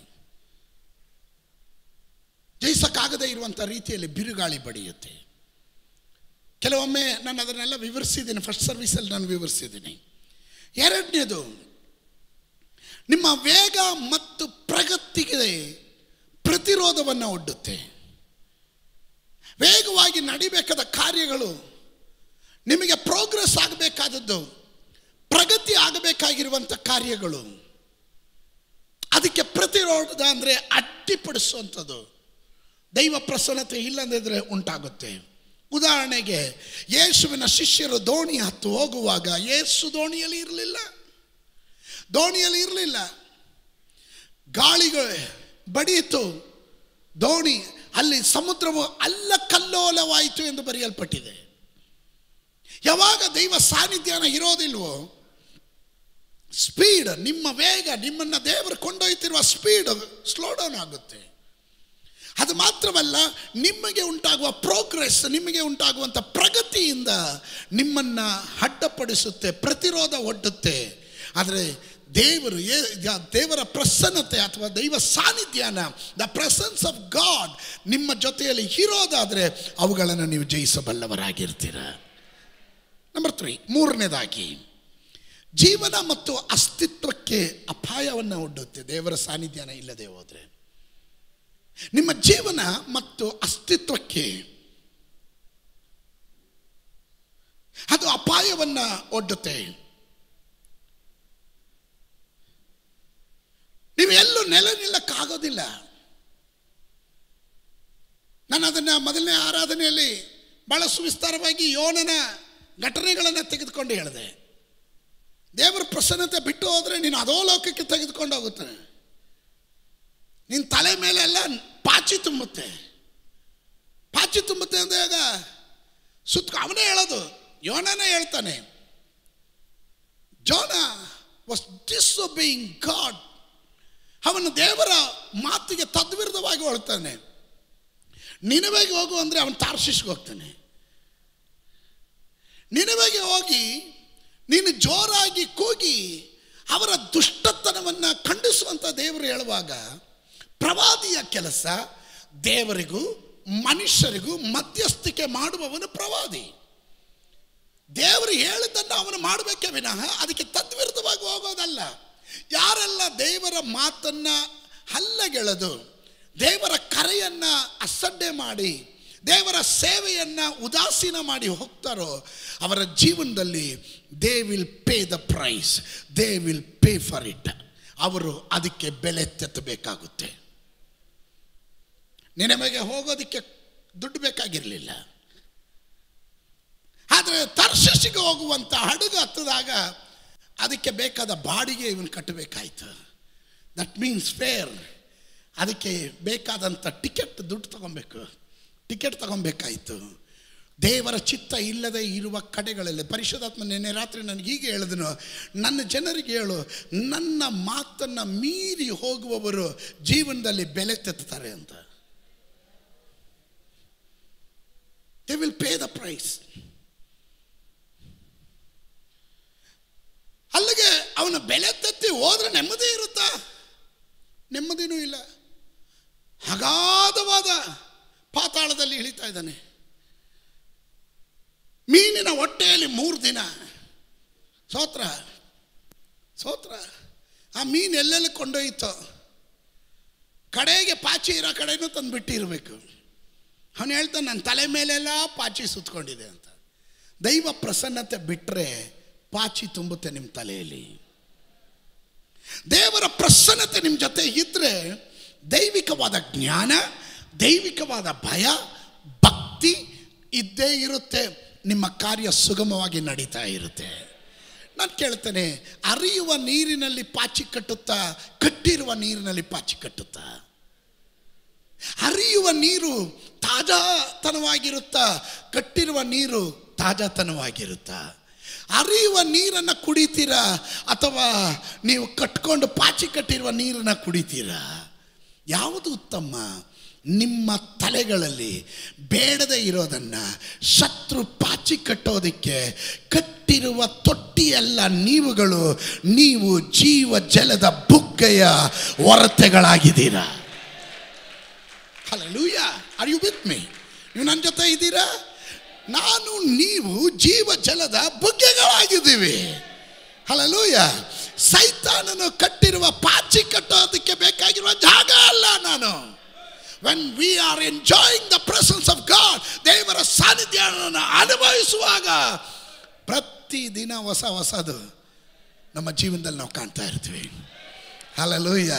ಜಯಿಸಕ್ಕಾಗದೇ ಇರುವಂಥ ರೀತಿಯಲ್ಲಿ ಬಿರುಗಾಳಿ ಬಡಿಯುತ್ತೆ ಕೆಲವೊಮ್ಮೆ ನಾನು ಅದನ್ನೆಲ್ಲ ವಿವರಿಸಿದ್ದೀನಿ ಫಸ್ಟ್ ಸರ್ವಿಸಲ್ಲಿ ನಾನು ವಿವರಿಸಿದ್ದೀನಿ ಎರಡನೇದು ನಿಮ್ಮ ವೇಗ ಮತ್ತು ಪ್ರಗತಿಗೆ ಪ್ರತಿರೋಧವನ್ನು ಒಡ್ಡುತ್ತೆ ವೇಗವಾಗಿ ನಡಿಬೇಕಾದ ಕಾರ್ಯಗಳು ನಿಮಗೆ ಪ್ರೋಗ್ರೆಸ್ ಆಗಬೇಕಾದದ್ದು ಪ್ರಗತಿ ಆಗಬೇಕಾಗಿರುವಂಥ ಕಾರ್ಯಗಳು ಅದಕ್ಕೆ ಪ್ರತಿರೋಧ ಅಂದರೆ ಅಡ್ಡಿಪಡಿಸುವಂಥದ್ದು ದೈವ ಪ್ರಸನ್ನತೆ ಇಲ್ಲದಿದ್ದರೆ ಉಂಟಾಗುತ್ತೆ ಉದಾಹರಣೆಗೆ ಯೇಸುವಿನ ಶಿಷ್ಯರು ದೋಣಿ ಹತ್ತು ಹೋಗುವಾಗ ಯೇಸು ದೋಣಿಯಲ್ಲಿ ಇರಲಿಲ್ಲ ದೋಣಿಯಲ್ಲಿ ಇರಲಿಲ್ಲ ಗಾಳಿಗಳು ಬಡಿಯಿತು ದೋಣಿ ಅಲ್ಲಿ ಸಮುದ್ರವು ಅಲ್ಲ ಕಲ್ಲೋಲವಾಯಿತು ಎಂದು ಬರೆಯಲ್ಪಟ್ಟಿದೆ ಯಾವಾಗ ದೈವ ಸಾನ್ನಿಧ್ಯಾನ ಇರೋದಿಲ್ವೋ ಸ್ಪೀಡ್ ನಿಮ್ಮ ವೇಗ ನಿಮ್ಮನ್ನು ದೇವರು ಕೊಂಡೊಯ್ತಿರುವ ಸ್ಪೀಡ್ ಸ್ಲೋ ಡೌನ್ ಆಗುತ್ತೆ ಅದು ಮಾತ್ರವಲ್ಲ ನಿಮಗೆ ಉಂಟಾಗುವ ಪ್ರೋಗ್ರೆಸ್ ನಿಮಗೆ ಉಂಟಾಗುವಂಥ ಪ್ರಗತಿಯಿಂದ ನಿಮ್ಮನ್ನು ಅಡ್ಡಪಡಿಸುತ್ತೆ ಪ್ರತಿರೋಧ ಒಡ್ಡುತ್ತೆ ಆದರೆ ದೇವರು ಏ- ಯ- ದೇವರ ಪ್ರಸನ್ನತೆ ಅಥವಾ ದೈವ ಸಾನ್ನಿಧ್ಯಾನ ದ ಪ್ರೆಸೆನ್ಸ್ ಆಫ್ ಗಾಡ್ ನಿಮ್ಮ ಜೊತೆಯಲ್ಲಿ ಇರೋದಾದರೆ ಅವುಗಳನ್ನು ನೀವು ಜಯಿಸಬಲ್ಲವರಾಗಿರ್ತೀರ ನಂಬರ್ ತ್ರೀ ಮೂರನೇದಾಗಿ ಜೀವನ ಮತ್ತು ಅಸ್ತಿತ್ವಕ್ಕೆ ಅಪಾಯವನ್ನು ಒಡ್ಡುತ್ತೆ ದೇವರ ಸಾನ್ನಿಧ್ಯಾನ ಇಲ್ಲದೆ ಹೋದರೆ ನಿಮ್ಮ ಜೀವನ ಮತ್ತು ಅಸ್ತಿತ್ವಕ್ಕೆ ಅದು ಅಪಾಯವನ್ನು ಒಡ್ಡುತ್ತೆ ನೀವು ಎಲ್ಲೂ ನೆಲೆ ನಿಲ್ಲಕ್ಕಾಗೋದಿಲ್ಲ ನಾನು ಅದನ್ನು ಮೊದಲನೇ ಆರಾಧನೆಯಲ್ಲಿ ಬಹಳ ಸುವಿಸ್ತಾರವಾಗಿ ಯೋನನ ಘಟನೆಗಳನ್ನು ತೆಗೆದುಕೊಂಡು ಹೇಳಿದೆ ದೇವರ ಪ್ರಸನ್ನತೆ ಬಿಟ್ಟು ಹೋದರೆ ನೀನು ಅದೋ ಲೋಕಕ್ಕೆ ತೆಗೆದುಕೊಂಡು ಹೋಗುತ್ತಾನೆ ನಿನ್ನ ತಲೆ ಮೇಲೆಲ್ಲ ಪಾಚಿ ತುಂಬುತ್ತೆ ಪಾಚಿ ತುಂಬುತ್ತೆ ಅಂದಾಗ ಸುತ್ತ ಅವನೇ ಹೇಳೋದು ಯೋನನೇ ಹೇಳ್ತಾನೆ ಜೋನ ವಾಸ್ ಡಿಸ್ಒಬೇಯಿಂಗ್ ಗಾಡ್ ಅವನು ದೇವರ ಮಾತಿಗೆ ತದ್ವಿರುದ್ಧವಾಗಿ ಹೊಳ್ತಾನೆ ನಿನವೆಗೆ ಹೋಗು ಅಂದರೆ ಅವನು ತಾರ್ಶಿಸ್ಗೆ ಹೋಗ್ತಾನೆ ನಿನವೆಗೆ ಹೋಗಿ ನೀನು ಜೋರಾಗಿ ಕೂಗಿ ಅವರ ದುಷ್ಟತನವನ್ನು ಖಂಡಿಸುವಂಥ ದೇವರು ಹೇಳುವಾಗ ಪ್ರವಾದಿಯ ಕೆಲಸ ದೇವರಿಗೂ ಮನುಷ್ಯರಿಗೂ ಮಧ್ಯಸ್ಥಿಕೆ ಮಾಡುವವನು ಪ್ರವಾದಿ ದೇವರು ಹೇಳಿದ್ದನ್ನು ಅವನು ಮಾಡಬೇಕೇ ವಿನಃ ಅದಕ್ಕೆ ತದ್ವಿರುದ್ಧವಾಗಿ ಹೋಗೋದಲ್ಲ ಯಾರೆಲ್ಲ ದೇವರ ಮಾತನ್ನು ಹಲ್ಲಗೆಳೆದು ದೇವರ ಕರೆಯನ್ನು ಅಸಡ್ಡೆ ಮಾಡಿ ದೇವರ ಸೇವೆಯನ್ನು ಉದಾಸೀನ ಮಾಡಿ ಹೋಗ್ತಾರೋ ಅವರ ಜೀವನದಲ್ಲಿ they will pay the price they will pay for it ಅವರು ಅದಕ್ಕೆ ಬೆಲೆ ತೆತ್ತಬೇಕಾಗುತ್ತೆ ನಿನಮಗೆ ಹೋಗೋದಕ್ಕೆ ದುಡ್ಡು ಬೇಕಾಗಿರಲಿಲ್ಲ ಆದರೆ ತರ್ಶಿಸಿಗೆ ಹೋಗುವಂಥ ಹಡಗು ಹತ್ತದಾಗ ಅದಕ್ಕೆ ಬೇಕಾದ ಬಾಡಿಗೆ ಇವನು ಕಟ್ಟಬೇಕಾಯ್ತು ದಟ್ ಮೀನ್ಸ್ ಫೇರ್ ಅದಕ್ಕೆ ಬೇಕಾದಂಥ ಟಿಕೆಟ್ ದುಡ್ಡು ತಗೊಬೇಕು ಟಿಕೆಟ್ ತಗೊಬೇಕಾಯ್ತು ದೇವರ ಚಿತ್ತ ಇಲ್ಲದೆ ಇರುವ ಕಡೆಗಳಲ್ಲಿ ಪರಿಶುದ್ಧಾತ್ಮ ನಿನ್ನೆ ರಾತ್ರಿ ನನಗೆ ಹೀಗೆ ಹೇಳಿದನು ನನ್ನ ಜನರಿಗೆ ಹೇಳು ನನ್ನ ಮಾತನ್ನು ಮೀರಿ ಹೋಗುವವರು ಜೀವನದಲ್ಲಿ ಬೆಲೆ ತೆತ್ತಾರೆ ಅಂತ they will pay the price ಅಲ್ಲಿಗೆ ಅವನ ಬೆಲೆ ತತ್ತಿ ಹೋದ್ರೆ ನೆಮ್ಮದಿ ಇರುತ್ತಾ ನೆಮ್ಮದಿನೂ ಇಲ್ಲ ಅಗಾಧವಾದ ಪಾತಾಳದಲ್ಲಿ ಇಳಿತಾ ಇದ್ದಾನೆ ಮೀನಿನ ಹೊಟ್ಟೆಯಲ್ಲಿ ಮೂರು ದಿನ ಸೋತ್ರ ಸೋತ್ರ ಆ ಮೀನು ಎಲ್ಲೆಲ್ಲಿ ಕೊಂಡೊಯ್ತೋ ಕಡೆಗೆ ಪಾಚಿ ಇರೋ ಕಡೆನೂ ತಂದು ಬಿಟ್ಟಿರಬೇಕು ಅವನು ಹೇಳ್ತಾನೆ ನನ್ನ ತಲೆ ಮೇಲೆಲ್ಲ ಪಾಚಿ ಸುತ್ತಕೊಂಡಿದೆ ಅಂತ ದೈವ ಪ್ರಸನ್ನತೆ ಬಿಟ್ಟರೆ ಪಾಚಿ ತುಂಬುತ್ತೆ ನಿಮ್ಮ ತಲೆಯಲ್ಲಿ ದೇವರ ಪ್ರಸನ್ನತೆ ನಿಮ್ಮ ಜೊತೆ ಇದ್ದರೆ ದೈವಿಕವಾದ ಜ್ಞಾನ ದೈವಿಕವಾದ ಭಯ ಭಕ್ತಿ ಇದ್ದೇ ಇರುತ್ತೆ ನಿಮ್ಮ ಕಾರ್ಯ ಸುಗಮವಾಗಿ ನಡೀತಾ ಇರುತ್ತೆ ನಾನು ಕೇಳ್ತೇನೆ ಅರಿಯುವ ನೀರಿನಲ್ಲಿ ಪಾಚಿ ಕಟ್ಟುತ್ತಾ ಕಟ್ಟಿರುವ ನೀರಿನಲ್ಲಿ ಪಾಚಿ ಕಟ್ಟುತ್ತಾ ಹರಿಯುವ ನೀರು ತಾಜಾತನವಾಗಿರುತ್ತಾ ಕಟ್ಟಿರುವ ನೀರು ತಾಜಾತನವಾಗಿರುತ್ತಾ ಹರಿಯುವ ನೀರನ್ನು ಕುಡಿತೀರಾ ಅಥವಾ ನೀವು ಕಟ್ಕೊಂಡು ಪಾಚಿ ಕಟ್ಟಿರುವ ನೀರನ್ನು ಕುಡಿತೀರಾ ಯಾವುದು ಉತ್ತಮ ನಿಮ್ಮ ತಲೆಗಳಲ್ಲಿ ಬೇಡದೇ ಇರೋದನ್ನು ಶತ್ರು ಪಾಚಿ ಕಟ್ಟೋದಕ್ಕೆ ಕಟ್ಟಿರುವ ತೊಟ್ಟಿಯಲ್ಲ ನೀವುಗಳು ನೀವು ಜೀವ ಜಲದ ಬುಗ್ಗೆಯ ಹೊರತೆಗಳಾಗಿದ್ದೀರಾ hallelujah are you with me ನೀವು ನನ್ನ ಜೊತೆ ಇದ್ದೀರಾ ನಾನು ನೀವು ಜೀವ ಜಲದ ಬುಗ್ಗೆಗಳಾಗಿದ್ದೀವಿ ಹಲಲೂಯ ಸೈತಾನನು ಕಟ್ಟಿರುವ ಪಾಚಿ ಕಟ್ಟೋದಕ್ಕೆ ಬೇಕಾಗಿರುವ ಜಾಗ ಅಲ್ಲ ನಾನು when we are enjoying the presence of God ದೇವರ ಸಾನ್ನಿಧ್ಯವನ್ನು ಅನುಭವಿಸುವಾಗ ಪ್ರತಿದಿನ ಹೊಸ ಹೊಸದು ನಮ್ಮ ಜೀವನದಲ್ಲಿ ನಾವು ಕಾಣ್ತಾ ಇರ್ತೀವಿ ಹಲಲೂಯ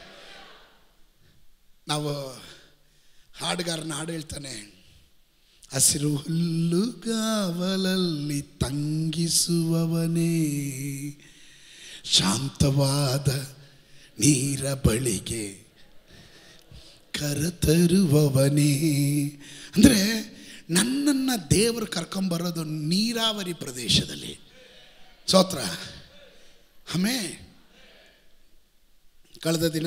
ನಾವು ಹಾಡುಗಾರನ ಹಾಡು ಹೇಳ್ತಾನೆ ಹಸಿರು ಹುಲ್ಲುಗಾವಲಲ್ಲಿ ತಂಗಿಸುವವನೇ ಶಾಂತವಾದ ನೀರ ಬಳಿಗೆ ಕರೆತರುವವನೇ ಅಂದರೆ ನನ್ನನ್ನು ದೇವರು ಕರ್ಕೊಂಬರೋದು ನೀರಾವರಿ ಪ್ರದೇಶದಲ್ಲಿ ಸ್ತೋತ್ರ ಆಮೇ ಕಳೆದ ದಿನ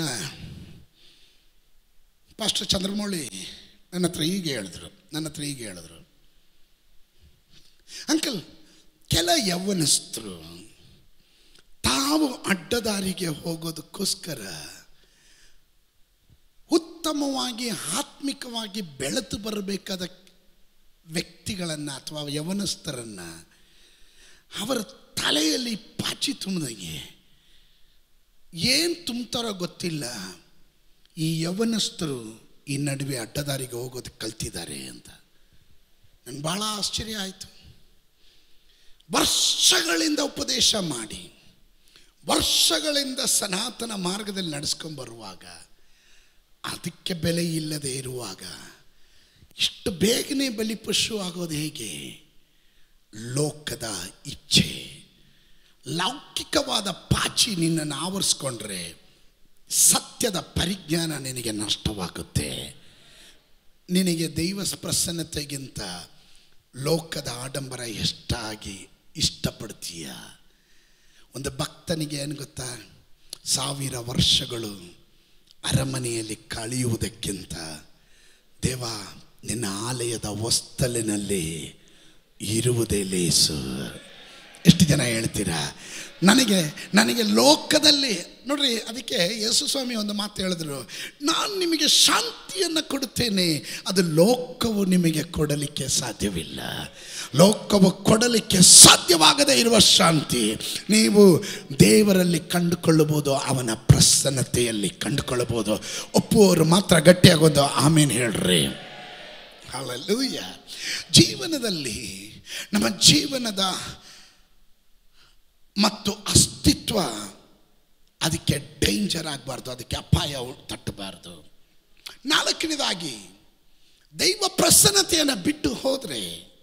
ಪಾಸ್ಟರ್ ಚಂದ್ರಮೌಳಿ ನನ್ನ ಹತ್ರ ಹೀಗೆ ಹೇಳಿದ್ರು ನನ್ನ ಹತ್ರ ಹೀಗೆ ಹೇಳಿದ್ರು ಅಂಕಲ್ ಕೆಲ ಯೌವನಸ್ಥರು ತಾವು ಅಡ್ಡದಾರಿಗೆ ಹೋಗೋದಕ್ಕೋಸ್ಕರ ಉತ್ತಮವಾಗಿ ಆತ್ಮಿಕವಾಗಿ ಬೆಳೆತು ಬರಬೇಕಾದ ವ್ಯಕ್ತಿಗಳನ್ನು ಅಥವಾ ಯವನಸ್ಥರನ್ನು ಅವರ ತಲೆಯಲ್ಲಿ ಪಾಚಿ ತುಂಬಿದಂಗೆ ಏನು ತುಂಬ್ತಾರೋ ಗೊತ್ತಿಲ್ಲ ಈ ಯವನಸ್ಥರು ಈ ನಡುವೆ ಅಡ್ಡದಾರಿಗೆ ಹೋಗೋದಕ್ಕೆ ಕಲ್ತಿದ್ದಾರೆ ಅಂತ ನನಗೆ ಭಾಳ ಆಶ್ಚರ್ಯ ಆಯಿತು ವರ್ಷಗಳಿಂದ ಉಪದೇಶ ಮಾಡಿ ವರ್ಷಗಳಿಂದ ಸನಾತನ ಮಾರ್ಗದಲ್ಲಿ ನಡೆಸ್ಕೊಂಡು ಬರುವಾಗ ಅದಕ್ಕೆ ಬೆಲೆ ಇಲ್ಲದೆ ಇರುವಾಗ ಇಷ್ಟು ಬೇಗನೆ ಬಲಿಪಶು ಆಗೋದು ಹೇಗೆ ಲೋಕದ ಇಚ್ಛೆ ಲೌಕಿಕವಾದ ಪಾಚಿ ನಿನ್ನನ್ನು ಆವರಿಸ್ಕೊಂಡ್ರೆ ಸತ್ಯದ ಪರಿಜ್ಞಾನ ನಿನಗೆ ನಷ್ಟವಾಗುತ್ತೆ ನಿನಗೆ ದೈವ ಪ್ರಸನ್ನತೆಗಿಂತ ಲೋಕದ ಆಡಂಬರ ಎಷ್ಟಾಗಿ ಇಷ್ಟಪಡ್ತೀಯ ಒಂದು ಭಕ್ತನಿಗೆ ಏನು ಗೊತ್ತಾ ಸಾವಿರ ವರ್ಷಗಳು ಅರಮನೆಯಲ್ಲಿ ಕಳೆಯುವುದಕ್ಕಿಂತ ದೇವ ನಿನ್ನ ಆಲಯದ ಹೊಸ್ತಲಿನಲ್ಲಿ ಇರುವುದೇ ಲೇಸು ಎಷ್ಟು ಜನ ಹೇಳ್ತೀರಾ ನನಗೆ ನನಗೆ ಲೋಕದಲ್ಲಿ ನೋಡ್ರಿ ಅದಕ್ಕೆ ಯೇಸು ಸ್ವಾಮಿ ಒಂದು ಮಾತು ಹೇಳಿದ್ರು ನಾನು ನಿಮಗೆ ಶಾಂತಿಯನ್ನು ಕೊಡುತ್ತೇನೆ ಅದು ಲೋಕವು ನಿಮಗೆ ಕೊಡಲಿಕ್ಕೆ ಸಾಧ್ಯವಿಲ್ಲ ಲೋಕವು ಕೊಡಲಿಕ್ಕೆ ಸಾಧ್ಯವಾಗದೇ ಇರುವ ಶಾಂತಿ ನೀವು ದೇವರಲ್ಲಿ ಕಂಡುಕೊಳ್ಳಬಹುದು ಅವನ ಪ್ರಸನ್ನತೆಯಲ್ಲಿ ಕಂಡುಕೊಳ್ಳಬಹುದು ಒಪ್ಪುವವರು ಮಾತ್ರ ಗಟ್ಟಿಯಾಗೋದು ಆಮೇಲೆ ಹೇಳ್ರಿ ಹಾಲಲ್ಲೂಯ್ಯ ಜೀವನದಲ್ಲಿ ನಮ್ಮ ಜೀವನದ ಮತ್ತು ಅಸ್ತಿತ್ವ ಅದಕ್ಕೆ ಡೇಂಜರ್ ಆಗಬಾರ್ದು ಅದಕ್ಕೆ ಅಪಾಯ ತಟ್ಟಬಾರ್ದು ನಾಲ್ಕನೇದಾಗಿ ದೈವ ಪ್ರಸನ್ನತೆಯನ್ನು ಬಿಟ್ಟು ಹೋದರೆ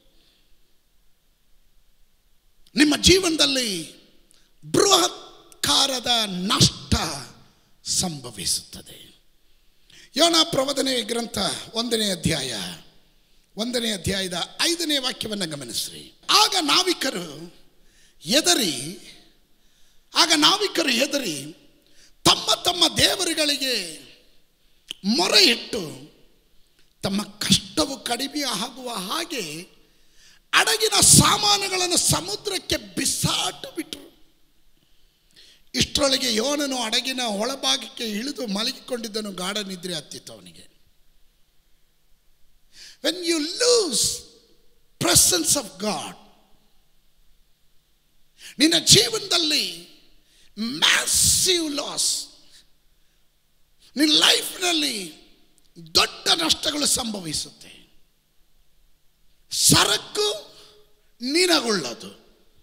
ನಿಮ್ಮ ಜೀವನದಲ್ಲಿ ಬೃಹತ್ಕಾರದ ನಷ್ಟ ಸಂಭವಿಸುತ್ತದೆ ಯೋನ ಪ್ರವದನೆ ಗ್ರಂಥ ಒಂದನೇ ಅಧ್ಯಾಯ ಒಂದನೇ ಅಧ್ಯಾಯದ ಐದನೇ ವಾಕ್ಯವನ್ನು ಗಮನಿಸ್ರಿ ಆಗ ನಾವಿಕರು ಎದರಿ ಆಗ ನಾವಿಕರು ಎದರಿ ತಮ್ಮ ತಮ್ಮ ದೇವರುಗಳಿಗೆ ಮೊರೆ ಇಟ್ಟು ತಮ್ಮ ಕಷ್ಟವು ಕಡಿಮೆ ಆಗುವ ಹಾಗೆ ಅಡಗಿನ ಸಾಮಾನುಗಳನ್ನು ಸಮುದ್ರಕ್ಕೆ ಬಿಸಾಟು ಬಿಟ್ಟರು ಇಷ್ಟರೊಳಗೆ ಯೋನನು ಅಡಗಿನ ಒಳಭಾಗಕ್ಕೆ ಇಳಿದು ಮಲಗಿಕೊಂಡಿದ್ದನು ಗಾಢ ನಿದ್ರೆ ಹತ್ತಿತ್ತು ಅವನಿಗೆ when you lose presence of God ನಿನ್ನ ಜೀವನದಲ್ಲಿ ಮ್ಯಾಸಿವ್ ಲಾಸ್ ನಿನ್ನ ಲೈಫ್ನಲ್ಲಿ ದೊಡ್ಡ ನಷ್ಟಗಳು ಸಂಭವಿಸುತ್ತೆ ಸರಕು ನಿನಗುಳ್ಳದು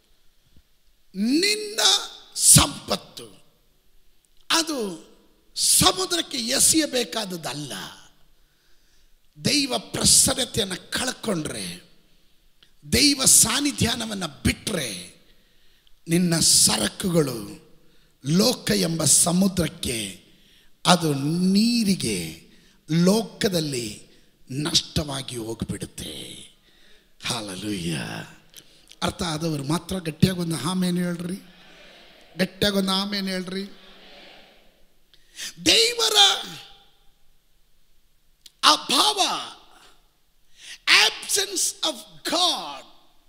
ನಿನ್ನ ಸಂಪತ್ತು ಅದು ಸಮುದ್ರಕ್ಕೆ ಎಸೆಯಬೇಕಾದದ್ದಲ್ಲ ದೈವ ಪ್ರಸನ್ನತೆಯನ್ನು ಕಳ್ಕೊಂಡ್ರೆ ದೈವ ಸಾನ್ನಿಧ್ಯಾನವನ್ನು ಬಿಟ್ಟರೆ ನಿನ್ನ ಸರಕುಗಳು ಲೋಕ ಎಂಬ ಸಮುದ್ರಕ್ಕೆ ಅದು ನೀರಿಗೆ ಲೋಕದಲ್ಲಿ ನಷ್ಟವಾಗಿ ಹೋಗ್ಬಿಡುತ್ತೆ ಹಾಲಲುಯ್ಯ ಅರ್ಥ ಆದವರು ಮಾತ್ರ ಗಟ್ಟಿಯಾಗಿ ಒಂದು ಆಮೇನು ಹೇಳ್ರಿ ಗಟ್ಟಿಯಾಗಿ ಒಂದು ಆಮೇನು ಹೇಳ್ರಿ ದೇವರ ಅಭಾವ ಆಬ್ಸೆನ್ಸ್ ಆಫ್ ಗಾಡ್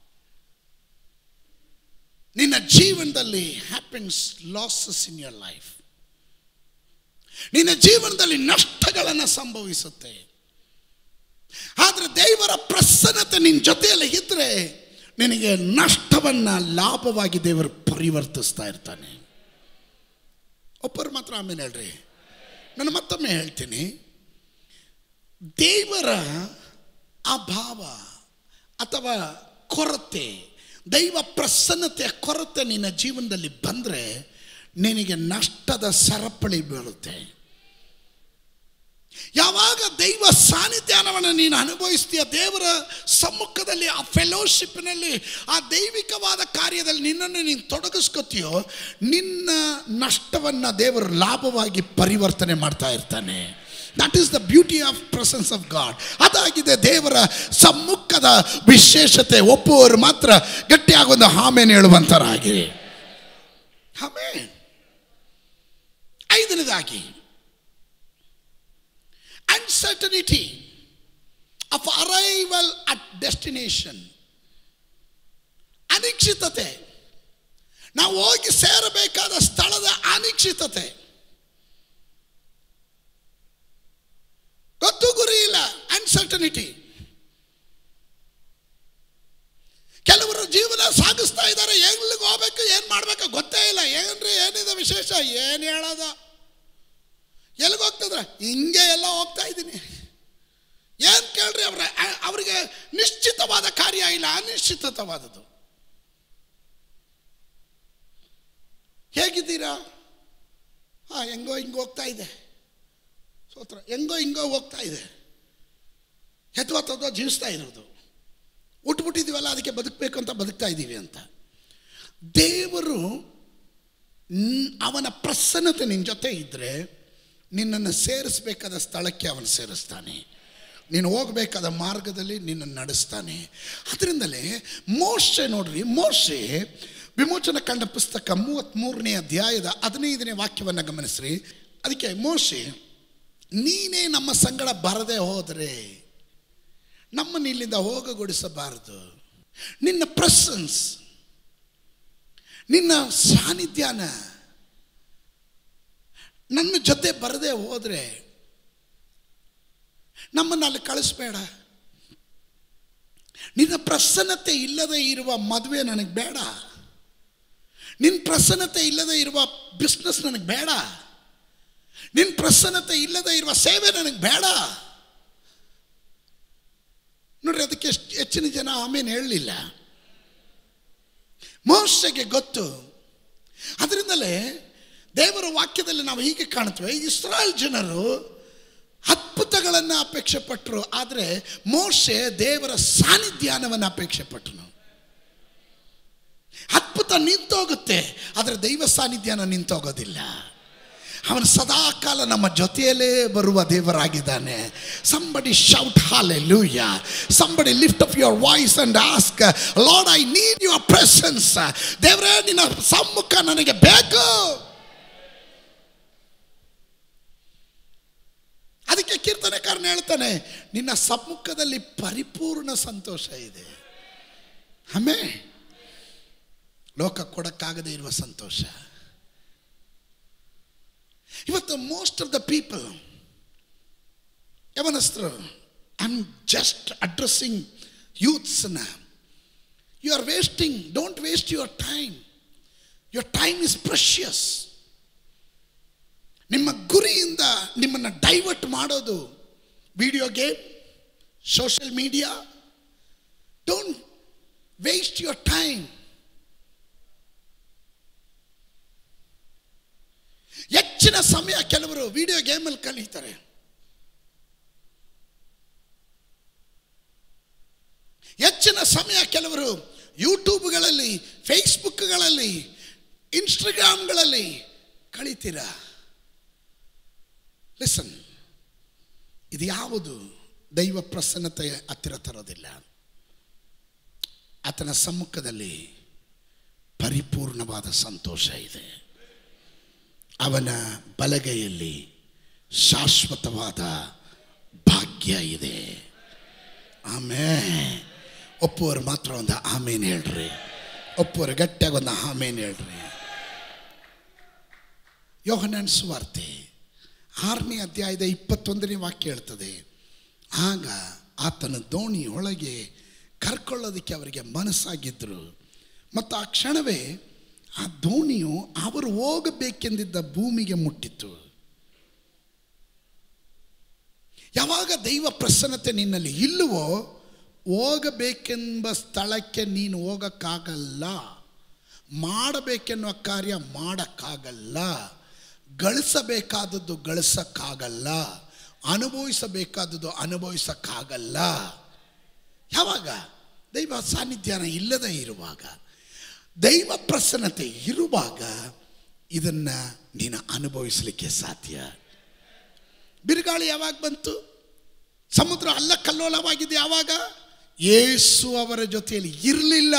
ನಿನ್ನ ಜೀವನದಲ್ಲಿ happens losses in your life ನಿನ್ನ ಜೀವನದಲ್ಲಿ ನಷ್ಟಗಳನ್ನು ಸಂಭವಿಸುತ್ತೆ ಆದರೆ ದೇವರ ಪ್ರಸನ್ನತೆ ನಿನ್ನ ಜೊತೆಯಲ್ಲಿ ಇದ್ದರೆ ನಿನಗೆ ನಷ್ಟವನ್ನು ಲಾಭವಾಗಿ ದೇವರು ಪರಿವರ್ತಿಸ್ತಾ ಇರ್ತಾನೆ ಒಬ್ಬರು ಮಾತ್ರ ಆಮೇಲೆ ಹೇಳ್ರಿ ನಾನು ಮತ್ತೊಮ್ಮೆ ಹೇಳ್ತೀನಿ ದೇವರ ಅಭಾವ ಅಥವಾ ಕೊರತೆ ದೈವ ಪ್ರಸನ್ನತೆಯ ಕೊರತೆ ನಿನ್ನ ಜೀವನದಲ್ಲಿ ಬಂದರೆ ನಿನಗೆ ನಷ್ಟದ ಸರಪಳಿ ಬೀಳುತ್ತೆ ಯಾವಾಗ ದೈವ ಸಾನ್ನಿಧ್ಯಾನವನ್ನು ನೀನು ಅನುಭವಿಸ್ತೀಯ ದೇವರ ಸಮ್ಮುಖದಲ್ಲಿ ಆ ಫೆಲೋಶಿಪ್ನಲ್ಲಿ ಆ ದೈವಿಕವಾದ ಕಾರ್ಯದಲ್ಲಿ ನಿನ್ನನ್ನು ನೀನು ತೊಡಗಿಸ್ಕೊತೀಯೋ ನಿನ್ನ ನಷ್ಟವನ್ನು ದೇವರು ಲಾಭವಾಗಿ ಪರಿವರ್ತನೆ ಮಾಡ್ತಾ ಇರ್ತಾನೆ that is the beauty of presence of God ಅದಾಗಿದೆ ದೇವರ ಸಮ್ಮುಖದ ವಿಶೇಷತೆ ಒಪ್ಪುವವರು ಮಾತ್ರ ಗಟ್ಟಿಯಾಗಿ ಒಂದು ಹಾಮೇನು ಹೇಳುವಂತರಾಗಿರಿ ಹಾಮೇನ್ ಐದನೇದಾಗಿ uncertainty of arrival at destination ಅನಿಶ್ಚಿತತೆ ನಾವು ಹೋಗಿ ಸೇರಬೇಕಾದ ಸ್ಥಳದ ಅನಿಶ್ಚಿತತೆ ಗೊತ್ತು ಗುರಿ ಇಲ್ಲ ಅನ್ಸರ್ಟನಿಟಿ ಕೆಲವರು ಜೀವನ ಸಾಗಿಸ್ತಾ ಇದ್ದಾರೆ ಎಲ್ಲಿಗೆ ಹೋಗ್ಬೇಕು ಏನು ಮಾಡ್ಬೇಕು ಗೊತ್ತೇ ಇಲ್ಲ ಏನ್ರಿ ಏನಿದೆ ವಿಶೇಷ ಏನು ಹೇಳೋದ ಎಲ್ಲಿಗೆ ಹೋಗ್ತಿದ್ರ ಹಿಂಗೆ ಎಲ್ಲ ಹೋಗ್ತಾ ಇದ್ದೀನಿ ಏನು ಕೇಳ್ರಿ ಅವ್ರ ಅವರಿಗೆ ನಿಶ್ಚಿತವಾದ ಕಾರ್ಯ ಇಲ್ಲ ಅನಿಶ್ಚಿತವಾದದ್ದು ಹೇಗಿದ್ದೀರಾ ಹಾಂ ಹೆಂಗೋ ಹಿಂಗೆ ಹೋಗ್ತಾ ಇದೆ ಸೋತ್ರ ಹೆಂಗೋ ಹಿಂಗೋ ಹೋಗ್ತಾ ಇದೆ ಹೆತ್ವ ತತ್ವ ಜೀವಿಸ್ತಾ ಇರೋದು ಉಟ್ಬಿಟ್ಟಿದ್ದೀವಲ್ಲ ಅದಕ್ಕೆ ಬದುಕಬೇಕು ಅಂತ ಬದುಕ್ತಾ ಇದ್ದೀವಿ ಅಂತ ದೇವರು ನ್- ಅವನ ಪ್ರಸನ್ನತೆ ನಿನ್ನ ಜೊತೆ ಇದ್ದರೆ ನಿನ್ನನ್ನು ಸೇರಿಸ್ಬೇಕಾದ ಸ್ಥಳಕ್ಕೆ ಅವನು ಸೇರಿಸ್ತಾನೆ ನೀನು ಹೋಗಬೇಕಾದ ಮಾರ್ಗದಲ್ಲಿ ನಿನ್ನನ್ನು ನಡೆಸ್ತಾನೆ ಅದರಿಂದಲೇ ಮೋಶೆ ನೋಡ್ರಿ ಮೋಶೆ ವಿಮೋಚನ ಕಂಡ ಪುಸ್ತಕ ಮೂವತ್ತ್ಮೂರನೇ ಅಧ್ಯಾಯದ ಹದಿನೈದನೇ ವಾಕ್ಯವನ್ನು ಗಮನಿಸ್ರಿ ಅದಕ್ಕೆ ಮೋಶೆ ನೀನೇ ನಮ್ಮ ಸಂಗಡ ಬರದೆ ಹೋದರೆ ನಮ್ಮನ್ನು ಇಲ್ಲಿಂದ ಹೋಗಗೊಡಿಸಬಾರದು ನಿನ್ನ ಪ್ರೆಸನ್ಸ್ ನಿನ್ನ ಸಾನ್ನಿಧ್ಯಾನ ನನ್ನ ಜೊತೆ ಬರದೆ ಹೋದರೆ ನಮ್ಮನ್ನು ಅಲ್ಲಿ ಕಳಿಸ್ಬೇಡ ನಿನ್ನ ಪ್ರಸನ್ನತೆ ಇಲ್ಲದೆ ಇರುವ ಮದುವೆ ನನಗೆ ಬೇಡ ನಿನ್ನ ಪ್ರಸನ್ನತೆ ಇಲ್ಲದೆ ಇರುವ ಬಿಸ್ನೆಸ್ ನನಗೆ ಬೇಡ ನಿನ್ನ ಪ್ರಸನ್ನತೆ ಇಲ್ಲದೆ ಇರುವ ಸೇವೆ ನನಗೆ ಬೇಡ ನೋಡ್ರಿ ಅದಕ್ಕೆ ಎಷ್ಟು ಹೆಚ್ಚಿನ ಜನ ಆಮೇಲೆ ಹೇಳಲಿಲ್ಲ ಮೋಸೆಗೆ ಗೊತ್ತು ಅದರಿಂದಲೇ ದೇವರ ವಾಕ್ಯದಲ್ಲಿ ನಾವು ಹೀಗೆ ಕಾಣ್ತೇವೆ ಇಸ್ರಾಯೇಲ್ ಜನರು ಅದ್ಭುತಗಳನ್ನು ಅಪೇಕ್ಷೆ ಪಟ್ಟರು ಆದರೆ ಮೋಶೆ ದೇವರ ಸಾನ್ನಿಧ್ಯಾನವನ್ನು ಅಪೇಕ್ಷೆ ಪಟ್ಟನು ಅದ್ಭುತ ನಿಂತೋಗುತ್ತೆ ಆದರೆ ದೈವ ಸಾನ್ನಿಧ್ಯಾನ ನಿಂತೋಗೋದಿಲ್ಲ ಅವನು ಸದಾ ಕಾಲ ನಮ್ಮ ಜೊತೆಯಲ್ಲೇ ಬರುವ ದೇವರಾಗಿದ್ದಾನೆ somebody shout hallelujah somebody lift up your voice and ask Lord I need your presence ದೇವರೇ ನಿನ್ನ ಸಮ್ಮುಖ ನನಗೆ ಬೇಕು ಅದಕ್ಕೆ ಕೀರ್ತನೆಕಾರನ ಹೇಳ್ತಾನೆ ನಿನ್ನ ಸಮ್ಮುಖದಲ್ಲಿ ಪರಿಪೂರ್ಣ ಸಂತೋಷ ಇದೆ ಆಮೇ ಲೋಕ ಕೊಡಕ್ಕಾಗದೇ ಇರುವ ಸಂತೋಷ ಇವತ್ತು ಮೋಸ್ಟ್ ಆಫ್ ದ ಪೀಪಲ್ ಯವನಸ್ಥರು ಐ ಆಮ್ ಜಸ್ಟ್ ಅಡ್ರೆಸ್ಸಿಂಗ್ ಯೂತ್ಸ್ನ you are wasting don't waste your time your time is precious ನಿಮ್ಮ ಗುರಿಯಿಂದ ನಿಮ್ಮನ್ನು ಡೈವರ್ಟ್ ಮಾಡೋದು video game social media don't waste your time ಹೆಚ್ಚಿನ ಸಮಯ ಕೆಲವರು ವಿಡಿಯೋ ಗೇಮಲ್ಲಿ ಕಳೀತಾರೆ ಹೆಚ್ಚಿನ ಸಮಯ ಕೆಲವರು ಯೂಟ್ಯೂಬ್ಗಳಲ್ಲಿ ಫೇಸ್ಬುಕ್ಗಳಲ್ಲಿ ಇನ್ಸ್ಟಾಗ್ರಾಮ್ಗಳಲ್ಲಿ ಕಳಿತೀರಾ ಲಿಸನ್ ಇದು ಯಾವುದು ದೈವ ಪ್ರಸನ್ನತೆ ಹತ್ತಿರ ತರೋದಿಲ್ಲ ಆತನ ಸಮ್ಮುಖದಲ್ಲಿ ಪರಿಪೂರ್ಣವಾದ ಸಂತೋಷ ಇದೆ ಅವನ ಬಲಗೈಯಲ್ಲಿ ಶಾಶ್ವತವಾದ ಭಾಗ್ಯ ಇದೆ ಆಮೇ ಒಪ್ಪುವರು ಮಾತ್ರ ಒಂದು ಆಮೇನ್ ಹೇಳ್ರಿ ಒಪ್ಪುವರು ಗಟ್ಟಿಯಾಗಿ ಒಂದು ಆಮೇನ್ ಹೇಳ್ರಿ ಯೋಹನನ್ ಸುವಾರ್ತೆ ಆರನೇ ಅಧ್ಯಾಯದ ಇಪ್ಪತ್ತೊಂದನೇ ವಾಕ್ಯ ಹೇಳ್ತದೆ ಆಗ ಆತನ ದೋಣಿ ಒಳಗೆ ಕರ್ಕೊಳ್ಳೋದಕ್ಕೆ ಅವರಿಗೆ ಮನಸ್ಸಾಗಿದ್ದರು ಮತ್ತು ಆ ಕ್ಷಣವೇ ಆ ದೋಣಿಯು ಅವರು ಹೋಗಬೇಕೆಂದಿದ್ದ ಭೂಮಿಗೆ ಮುಟ್ಟಿತ್ತು ಯಾವಾಗ ದೈವ ಪ್ರಸನ್ನತೆ ನಿನ್ನಲ್ಲಿ ಇಲ್ಲವೋ ಹೋಗಬೇಕೆಂಬ ಸ್ಥಳಕ್ಕೆ ನೀನು ಹೋಗಕ್ಕಾಗಲ್ಲ ಮಾಡಬೇಕೆನ್ನುವ ಕಾರ್ಯ ಮಾಡೋಕ್ಕಾಗಲ್ಲ ಗಳಿಸಬೇಕಾದದ್ದು ಗಳಿಸಕ್ಕಾಗಲ್ಲ ಅನುಭವಿಸಬೇಕಾದದ್ದು ಅನುಭವಿಸಕ್ಕಾಗಲ್ಲ ಯಾವಾಗ ದೈವ ಸಾನ್ನಿಧ್ಯಾನ ಇಲ್ಲದೆ ಇರುವಾಗ ದೈವ ಪ್ರಸನ್ನತೆ ಇರುವಾಗ ಇದನ್ನು ನೀನು ಅನುಭವಿಸಲಿಕ್ಕೆ ಸಾಧ್ಯ ಬಿರುಗಾಳಿ ಯಾವಾಗ ಬಂತು ಸಮುದ್ರ ಅಲ್ಲ ಕಲ್ಲೋಲವಾಗಿದೆ ಯಾವಾಗ ಯೇಸು ಅವರ ಜೊತೆಯಲ್ಲಿ ಇರಲಿಲ್ಲ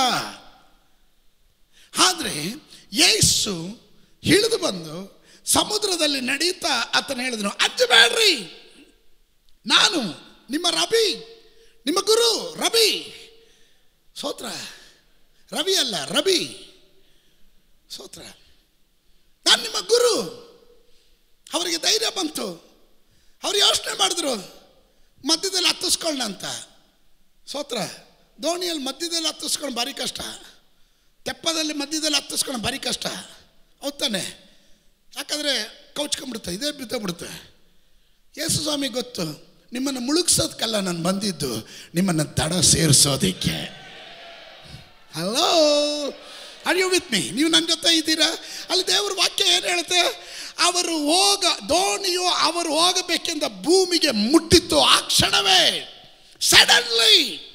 ಆದರೆ ಯೇಸು ಇಳಿದು ಬಂದು ಸಮುದ್ರದಲ್ಲಿ ನಡೀತಾ ಆತನ ಹೇಳಿದನು ಅಂಜಬೇಡ್ರಿ ನಾನು ನಿಮ್ಮ ರವಿ ನಿಮ್ಮ ಗುರು ರವಿ ಸೋತ್ರ ರವಿ ಅಲ್ಲ ರವಿ ಸೋತ್ರ ನಾನು ನಿಮ್ಮ ಗುರು ಅವರಿಗೆ ಧೈರ್ಯ ಬಂತು ಅವ್ರು ಯೋಚನೆ ಮಾಡಿದ್ರು ಮಧ್ಯದಲ್ಲಿ ಹತ್ತಿಸ್ಕೊಳ್ಳ ಅಂತ ಸೋತ್ರ ದೋಣಿಯಲ್ಲಿ ಮಧ್ಯದಲ್ಲಿ ಹತ್ತಿಸ್ಕೊಂಡು ಭಾರಿ ಕಷ್ಟ ತೆಪ್ಪದಲ್ಲಿ ಮಧ್ಯದಲ್ಲಿ ಹತ್ತಿಸ್ಕೊಂಡು ಭಾರಿ ಕಷ್ಟ ಹೌದ್ ತಾನೆ ಯಾಕಂದರೆ ಕೌಚ್ಕೊಂಡ್ಬಿಡುತ್ತೆ ಇದೇ ಬಿದ್ದೋಗ್ಬಿಡುತ್ತೆ ಯೇಸು ಸ್ವಾಮಿ ಗೊತ್ತು ನಿಮ್ಮನ್ನು ಮುಳುಗ್ಸೋದಕ್ಕಲ್ಲ ನಾನು ಬಂದಿದ್ದು ನಿಮ್ಮನ್ನು ದಡ ಸೇರಿಸೋದಕ್ಕೆ hello are you with me ನೀವು ನನ್ನ ಜೊತೆ ಇದ್ದೀರಾ ಅಲ್ಲಿ ದೇವ್ರ ವಾಕ್ಯ ಏನು ಹೇಳುತ್ತೆ ಅವರು ಹೋಗ ದೋಣಿಯು ಅವರು ಹೋಗಬೇಕೆಂದ ಭೂಮಿಗೆ ಮುಟ್ಟಿತ್ತು ಆ ಕ್ಷಣವೇ ಸಡನ್ಲಿ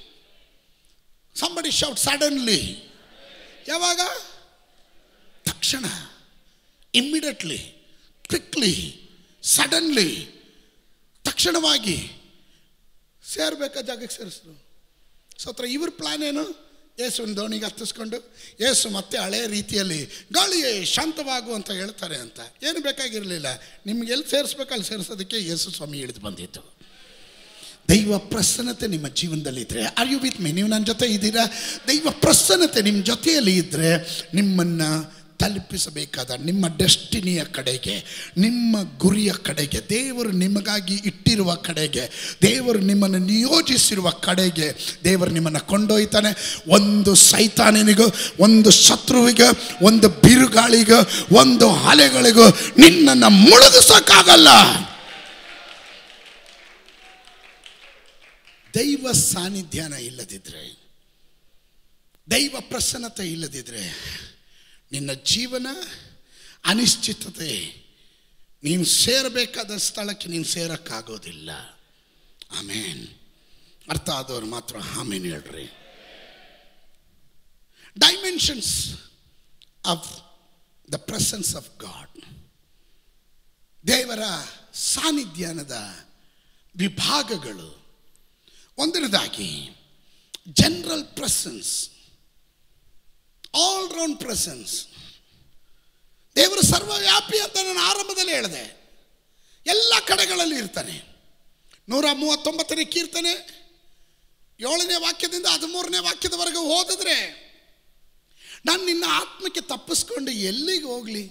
ಸಂಬಡಿ ಶೌಟ್ ಸಡನ್ಲಿ ಯಾವಾಗ ತಕ್ಷಣ ಇಮ್ಮಿಡಿಯೇಟ್ಲಿ ಕ್ವಿಕ್ಲಿ ಸಡನ್ಲಿ ತಕ್ಷಣವಾಗಿ ಸೇರ್ಬೇಕಾ ಜಾಗಕ್ಕೆ ಸೇರಿಸಿದ್ರು ಸತ್ರ ಇವ್ರ ಪ್ಲಾನ್ ಏನು ಯೇಸುವಿನ ದೋಣಿಗೆ ಹತ್ತಿಸ್ಕೊಂಡು ಯೇಸು ಮತ್ತೆ ಹಳೆ ರೀತಿಯಲ್ಲಿ ಗಾಳಿಯೇ ಶಾಂತವಾಗು ಅಂತ ಹೇಳ್ತಾರೆ ಅಂತ ಏನು ಬೇಕಾಗಿರಲಿಲ್ಲ ನಿಮ್ಗೆ ಎಲ್ಲಿ ಸೇರಿಸ್ಬೇಕು ಅಲ್ಲಿ ಸೇರಿಸೋದಕ್ಕೆ ಯೇಸು ಸ್ವಾಮಿ ಇಳಿದು ಬಂದಿತ್ತು ದೈವ ಪ್ರಸನ್ನತೆ ನಿಮ್ಮ ಜೀವನದಲ್ಲಿದ್ದರೆ ಆರ್ ಯು ವಿತ್ ಮೀ ನೀವು ನನ್ನ ಜೊತೆ ಇದ್ದೀರಾ ದೈವ ಪ್ರಸನ್ನತೆ ನಿಮ್ಮ ಜೊತೆಯಲ್ಲಿ ಇದ್ದರೆ ನಿಮ್ಮನ್ನು ತಲುಪಿಸಬೇಕಾದ ನಿಮ್ಮ ಡೆಸ್ಟಿನಿಯ ಕಡೆಗೆ ನಿಮ್ಮ ಗುರಿಯ ಕಡೆಗೆ ದೇವರು ನಿಮಗಾಗಿ ಇಟ್ಟಿರುವ ಕಡೆಗೆ ದೇವರು ನಿಮ್ಮನ್ನು ನಿಯೋಜಿಸಿರುವ ಕಡೆಗೆ ದೇವರು ನಿಮ್ಮನ್ನು ಕೊಂಡೊಯ್ತಾನೆ ಒಂದು ಸೈತಾನನಿಗೂ ಒಂದು ಶತ್ರುವಿಗೆ ಒಂದು ಬಿರುಗಾಳಿಗೂ ಒಂದು ಅಲೆಗಳಿಗೂ ನಿನ್ನನ್ನು ಮುಳುಗಿಸೋಕ್ಕಾಗಲ್ಲ ದೈವ ಸಾನ್ನಿಧ್ಯಾನ ಇಲ್ಲದಿದ್ದರೆ ದೈವ ಪ್ರಸನ್ನತೆ ಇಲ್ಲದಿದ್ದರೆ ನಿನ್ನ ಜೀವನ ಅನಿಶ್ಚಿತತೆ ನೀನು ಸೇರಬೇಕಾದ ಸ್ಥಳಕ್ಕೆ ನೀನು ಸೇರೋಕ್ಕಾಗೋದಿಲ್ಲ ಆಮೇನ್ ಅರ್ಥ ಆದವ್ರು ಮಾತ್ರ ಆಮೇನ್ ಹೇಳ್ರಿ dimensions of the presence of God ದೇವರ ಸಾನ್ನಿಧ್ಯಾನದ ವಿಭಾಗಗಳು ಒಂದನೇದಾಗಿ general presence all round presence ದೇವರು ಸರ್ವವ್ಯಾಪಿ ಅಂತ ನಾನು ಆರಂಭದಲ್ಲಿ ಹೇಳಿದೆ ಎಲ್ಲ ಕಡೆಗಳಲ್ಲಿ ಇರ್ತಾನೆ ನೂರ ಮೂವತ್ತೊಂಬತ್ತನೇ ಕೀರ್ತನೆ ಏಳನೇ ವಾಕ್ಯದಿಂದ ಹದಿಮೂರನೇ ವಾಕ್ಯದವರೆಗೆ ಓದಿದ್ರೆ ನಾನು ನಿನ್ನ ಆತ್ಮಕ್ಕೆ ತಪ್ಪಿಸ್ಕೊಂಡು ಎಲ್ಲಿಗೆ ಹೋಗಲಿ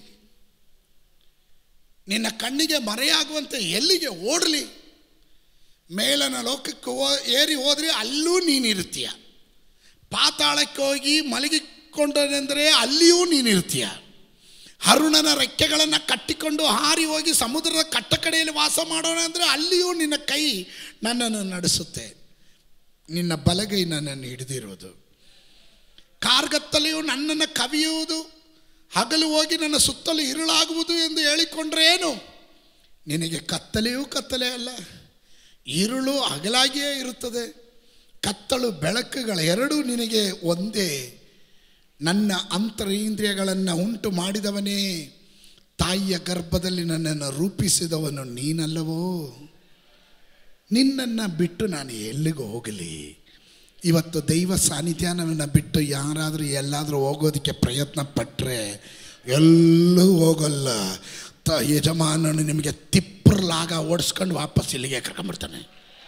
ನಿನ್ನ ಕಣ್ಣಿಗೆ ಮರೆಯಾಗುವಂತೆ ಎಲ್ಲಿಗೆ ಓಡಲಿ ಮೇಲನ ಲೋಕಕ್ಕೆ ಹೋ ಏರಿ ಹೋದರೆ ಅಲ್ಲೂ ನೀನಿರ್ತೀಯ ಪಾತಾಳಕ್ಕೆ ಹೋಗಿ ಮಲಗಿಕೊಂಡನೆಂದರೆ ಅಲ್ಲಿಯೂ ನೀನಿರ್ತೀಯ ಅರುಣನ ರೆಕ್ಕೆಗಳನ್ನು ಕಟ್ಟಿಕೊಂಡು ಹಾರಿ ಹೋಗಿ ಸಮುದ್ರದ ಕಟ್ಟ ಕಡೆಯಲ್ಲಿ ವಾಸ ಮಾಡೋಣ ಅಂದರೆ ಅಲ್ಲಿಯೂ ನಿನ್ನ ಕೈ ನನ್ನನ್ನು ನಡೆಸುತ್ತೆ ನಿನ್ನ ಬಲಗೈ ನನ್ನನ್ನು ಹಿಡಿದಿರೋದು ಕಾರ್ಗತ್ತಲೆಯು ನನ್ನನ್ನು ಕವಿಯುವುದು ಹಗಲು ಹೋಗಿ ನನ್ನ ಸುತ್ತಲೂ ಇರುಳಾಗುವುದು ಎಂದು ಹೇಳಿಕೊಂಡ್ರೆ ಏನು ನಿನಗೆ ಕತ್ತಲೆಯೂ ಕತ್ತಲೆ ಅಲ್ಲ ഇരുಳು ಹಗಲಾಗಿಯೇ ಇರುತ್ತದೆ ಕತ್ತಲು ಬೆಳಕುಗಳ ಎರಡೂ ನಿನಗೆ ಒಂದೇ ನನ್ನ ಅಂತರೇಂದ್ರಿಯಗಳನ್ನು ಉಂಟು ಮಾಡಿದವನೇ ತಾಯಿಯ ಗರ್ಭದಲ್ಲಿ ನನ್ನನ್ನು ರೂಪಿಸಿದವನು ನೀನಲ್ಲವೋ ನಿನ್ನನ್ನು ಬಿಟ್ಟು ನಾನು ಎಲ್ಲಿಗೂ ಹೋಗಲಿ ಇವತ್ತು ದೈವ ಸಾನ್ನಿಧ್ಯಾನವನ್ನು ಬಿಟ್ಟು ಯಾರಾದರೂ ಎಲ್ಲಾದರೂ ಹೋಗೋದಕ್ಕೆ ಪ್ರಯತ್ನ ಪಟ್ಟರೆ ಎಲ್ಲೂ ಹೋಗಲ್ಲ ತ ಯಜಮಾನನು ನಿಮಗೆ ತಿಪ್ಪರ್ಲಾಗ ಓಡಿಸ್ಕೊಂಡು ವಾಪಸ್ ಇಲ್ಲಿಗೆ ಕರ್ಕೊಂಡ್ಬಿಡ್ತಾನೆ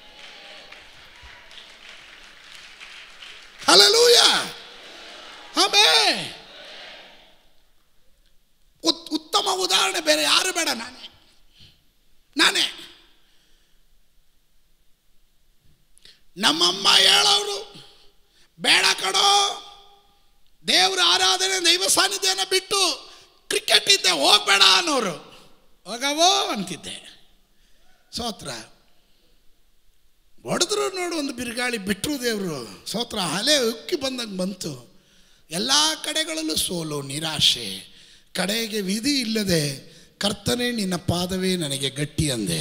ಹಲಲೂಯ ಆಮೇ ಉತ್- ಉತ್ತಮ ಉದಾಹರಣೆ ಬೇರೆ ಯಾರು ಬೇಡ ನಾನೇ ನಾನೇ ನಮ್ಮಮ್ಮ ಹೇಳೋರು ಬೇಡ ಕಡೋ ದೇವ್ರ ಆರಾಧನೆ ದೈವ ಸಾನ್ನಿಧ್ಯನ ಬಿಟ್ಟು ಕ್ರಿಕೆಟ್ ಇದ್ದೆ ಹೋಗ್ಬೇಡ ಅನ್ನೋರು ಹೋಗವೋ ಅಂತಿದ್ದೆ ಸೋತ್ರ ಹೊಡೆದ್ರು ನೋಡು ಒಂದು ಬಿರುಗಾಳಿ ಬಿಟ್ಟರು ದೇವರು ಸೋತ್ರ ಅಲೆ ಉಕ್ಕಿ ಬಂದಂಗೆ ಬಂತು ಎಲ್ಲ ಕಡೆಗಳಲ್ಲೂ ಸೋಲು ನಿರಾಶೆ ಕಡೆಗೆ ವಿಧಿ ಇಲ್ಲದೆ ಕರ್ತನೆ ನಿನ್ನ ಪಾದವೇ ನನಗೆ ಗಟ್ಟಿ ಅಂದೆ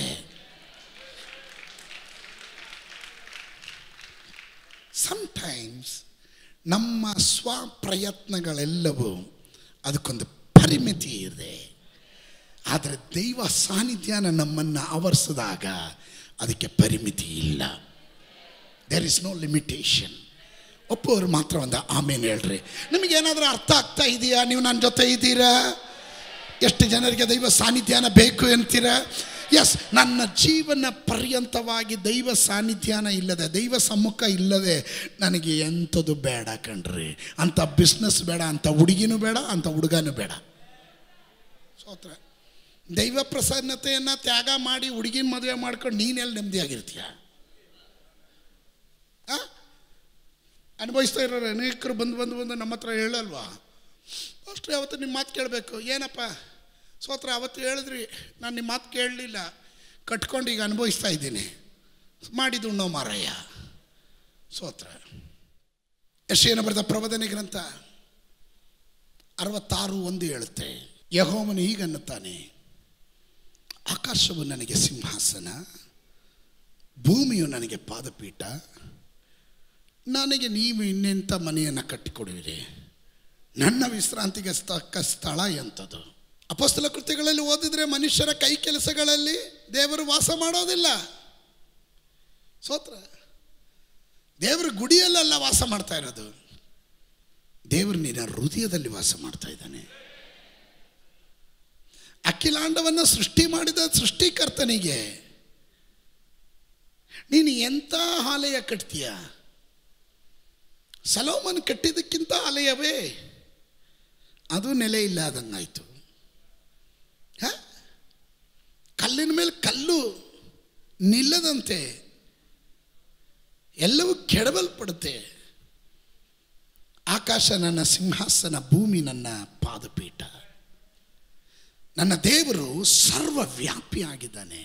ಸಮ್ಟೈಮ್ಸ್ ನಮ್ಮ ಸ್ವ ಪ್ರಯತ್ನಗಳೆಲ್ಲವೂ ಅದಕ್ಕೊಂದು ಪರಿಮಿತಿ ಇದೆ ಆದರೆ ದೈವ ಸಾನ್ನಿಧ್ಯಾನ ನಮ್ಮನ್ನು ಆವರಿಸಿದಾಗ ಅದಕ್ಕೆ ಪರಿಮಿತಿ ಇಲ್ಲ ದೇರ್ ಇಸ್ ನೋ ಲಿಮಿಟೇಷನ್ ಒಪ್ಪುವರು ಮಾತ್ರ ಒಂದು ಆಮೇಲೆ ಹೇಳ್ರಿ ನಿಮಗೇನಾದರೂ ಅರ್ಥ ಆಗ್ತಾ ಇದೆಯಾ ನೀವು ನನ್ನ ಜೊತೆ ಇದ್ದೀರಾ ಎಷ್ಟು ಜನರಿಗೆ ದೈವ ಸಾನ್ನಿಧ್ಯಾನ ಬೇಕು ಅಂತೀರಾ ಎಸ್ ನನ್ನ ಜೀವನ ಪರ್ಯಂತವಾಗಿ ದೈವ ಸಾನ್ನಿಧ್ಯಾನ ಇಲ್ಲದೆ ದೈವ ಸಮ್ಮುಖ ಇಲ್ಲದೆ ನನಗೆ ಎಂಥದ್ದು ಬೇಡ ಕಣ್ರಿ ಅಂಥ ಬಿಸ್ನೆಸ್ ಬೇಡ ಅಂಥ ಹುಡುಗಿನೂ ಬೇಡ ಅಂಥ ಹುಡುಗನೂ ಬೇಡ ಸೋತ್ರ ದೈವ ಪ್ರಸನ್ನತೆಯನ್ನು ತ್ಯಾಗ ಮಾಡಿ ಹುಡುಗಿನ ಮದುವೆ ಮಾಡ್ಕೊಂಡು ನೀನೆಲ್ಲಿ ನೆಮ್ಮದಿಯಾಗಿರ್ತೀಯ ಆ? ಅನುಭವಿಸ್ತಾ ಇರೋರು ಅನೇಕರು ಬಂದು ಬಂದು ಬಂದು ನಮ್ಮ ಹತ್ರ ಹೇಳಲ್ವಾ ಅಷ್ಟೇ ಅವತ್ತು ನಿಮ್ಮ ಮಾತು ಕೇಳಬೇಕು ಏನಪ್ಪ ಸೋತ್ರ ಅವತ್ತು ಹೇಳಿದ್ರಿ ನಾನು ನಿಮ್ಮ ಮಾತು ಕೇಳಲಿಲ್ಲ ಕಟ್ಕೊಂಡು ಈಗ ಅನುಭವಿಸ್ತಾ ಇದ್ದೀನಿ ಮಾಡಿದ್ದು ಉಣ್ಣೋ ಮಾರಯ್ಯ ಸೋತ್ರ ಯಶೇನ ಬರೆದ ಪ್ರಬೋಧನೆ ಗ್ರಂಥ ಅರವತ್ತಾರು ಒಂದು ಹೇಳುತ್ತೆ ಯಹೋವನು ಹೀಗನ್ನುತ್ತಾನೆ ಆಕಾಶವು ನನಗೆ ಸಿಂಹಾಸನ ಭೂಮಿಯು ನನಗೆ ಪಾದಪೀಠ ನನಗೆ ನೀವು ಇನ್ನೆಂಥ ಮನೆಯನ್ನು ಕಟ್ಟಿಕೊಡುವಿರಿ ನನ್ನ ವಿಶ್ರಾಂತಿಗೆ ತಕ್ಕ ಸ್ಥಳ ಎಂಥದ್ದು ಅಪಸ್ತಲ ಕೃತ್ಯಗಳಲ್ಲಿ ಓದಿದ್ರೆ ಮನುಷ್ಯರ ಕೈ ಕೆಲಸಗಳಲ್ಲಿ ದೇವರು ವಾಸ ಮಾಡೋದಿಲ್ಲ ಸೋತ್ರ ದೇವರು ಗುಡಿಯಲ್ಲೆಲ್ಲ ವಾಸ ಮಾಡ್ತಾ ಇರೋದು ದೇವರು ನಿನ್ನ ಹೃದಯದಲ್ಲಿ ವಾಸ ಮಾಡ್ತಾ ಇದ್ದಾನೆ ಅಖಿಲಾಂಡವನ್ನು ಸೃಷ್ಟಿ ಮಾಡಿದ ಸೃಷ್ಟಿಕರ್ತನಿಗೆ ನೀನು ಎಂಥ ಆಲಯ ಕಟ್ತೀಯ ಸಲೋಮನ್ ಕಟ್ಟಿದ್ದಕ್ಕಿಂತ ಆಲಯವೇ ಅದು ನೆಲೆ ಇಲ್ಲದಂಗಾಯ್ತು ಹ? ಕಲ್ಲಿನ ಮೇಲೆ ಕಲ್ಲು ನಿಲ್ಲದಂತೆ ಎಲ್ಲವೂ ಕೆಡವಲ್ಪಡುತ್ತೆ ಆಕಾಶ ನನ್ನ ಸಿಂಹಾಸನ ಭೂಮಿ ನನ್ನ ಪಾದಪೀಠ ನನ್ನ ದೇವರು ಸರ್ವವ್ಯಾಪಿಯಾಗಿದ್ದಾನೆ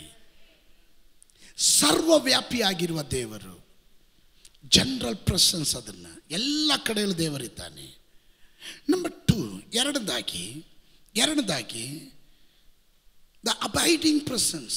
ಸರ್ವವ್ಯಾಪಿಯಾಗಿರುವ ದೇವರು ಜನರಲ್ ಪ್ರೆಸೆನ್ಸ್ ಅದನ್ನು ಎಲ್ಲ ಕಡೆಯಲ್ಲೂ ದೇವರಿದ್ದಾನೆ ನಂಬರ್ ಟು ಎರಡದಾಗಿ ಎರಡದಾಗಿ ದ ಅಬೈಡಿಂಗ್ ಪ್ರೆಸೆನ್ಸ್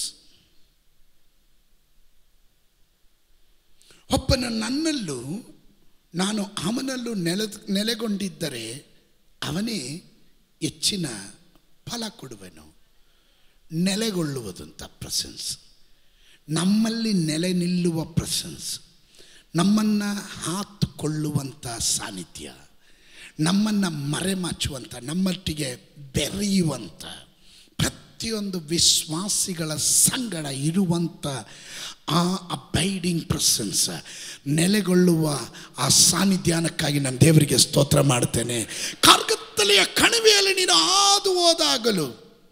ಒಬ್ಬನು ನನ್ನಲ್ಲೂ ನಾನು ಅವನಲ್ಲೂ ನೆಲ ನೆಲೆಗೊಂಡಿದ್ದರೆ ಅವನೇ ಹೆಚ್ಚಿನ ಫಲ ಕೊಡುವೆನು ನೆಲೆಗೊಳ್ಳುವುದಂತ ಪ್ರೆಸೆನ್ಸ್ ನಮ್ಮಲ್ಲಿ ನೆಲೆ ನಿಲ್ಲುವ ಪ್ರೆಸೆನ್ಸ್ ನಮ್ಮನ್ನು ಹಾತುಕೊಳ್ಳುವಂಥ ಸಾನ್ನಿಧ್ಯ ನಮ್ಮನ್ನು ಮರೆಮಾಚುವಂಥ ನಮ್ಮೊಟ್ಟಿಗೆ ಬೆರೆಯುವಂಥ ಪ್ರತಿಯೊಂದು ವಿಶ್ವಾಸಿಗಳ ಸಂಗಡ ಇರುವಂಥ ಆ ಅಬೈಡಿಂಗ್ ಪ್ರೆಸೆನ್ಸ್ ನೆಲೆಗೊಳ್ಳುವ ಆ ಸಾನ್ನಿಧ್ಯಾನಕ್ಕಾಗಿ ನಾನು ದೇವರಿಗೆ ಸ್ತೋತ್ರ ಮಾಡ್ತೇನೆ ಕಾರ್ಗತ್ತಲೆಯ ಕಣಿವೆಯಲ್ಲಿ ನೀನು ಹಾದು ಹೋದಾಗಲು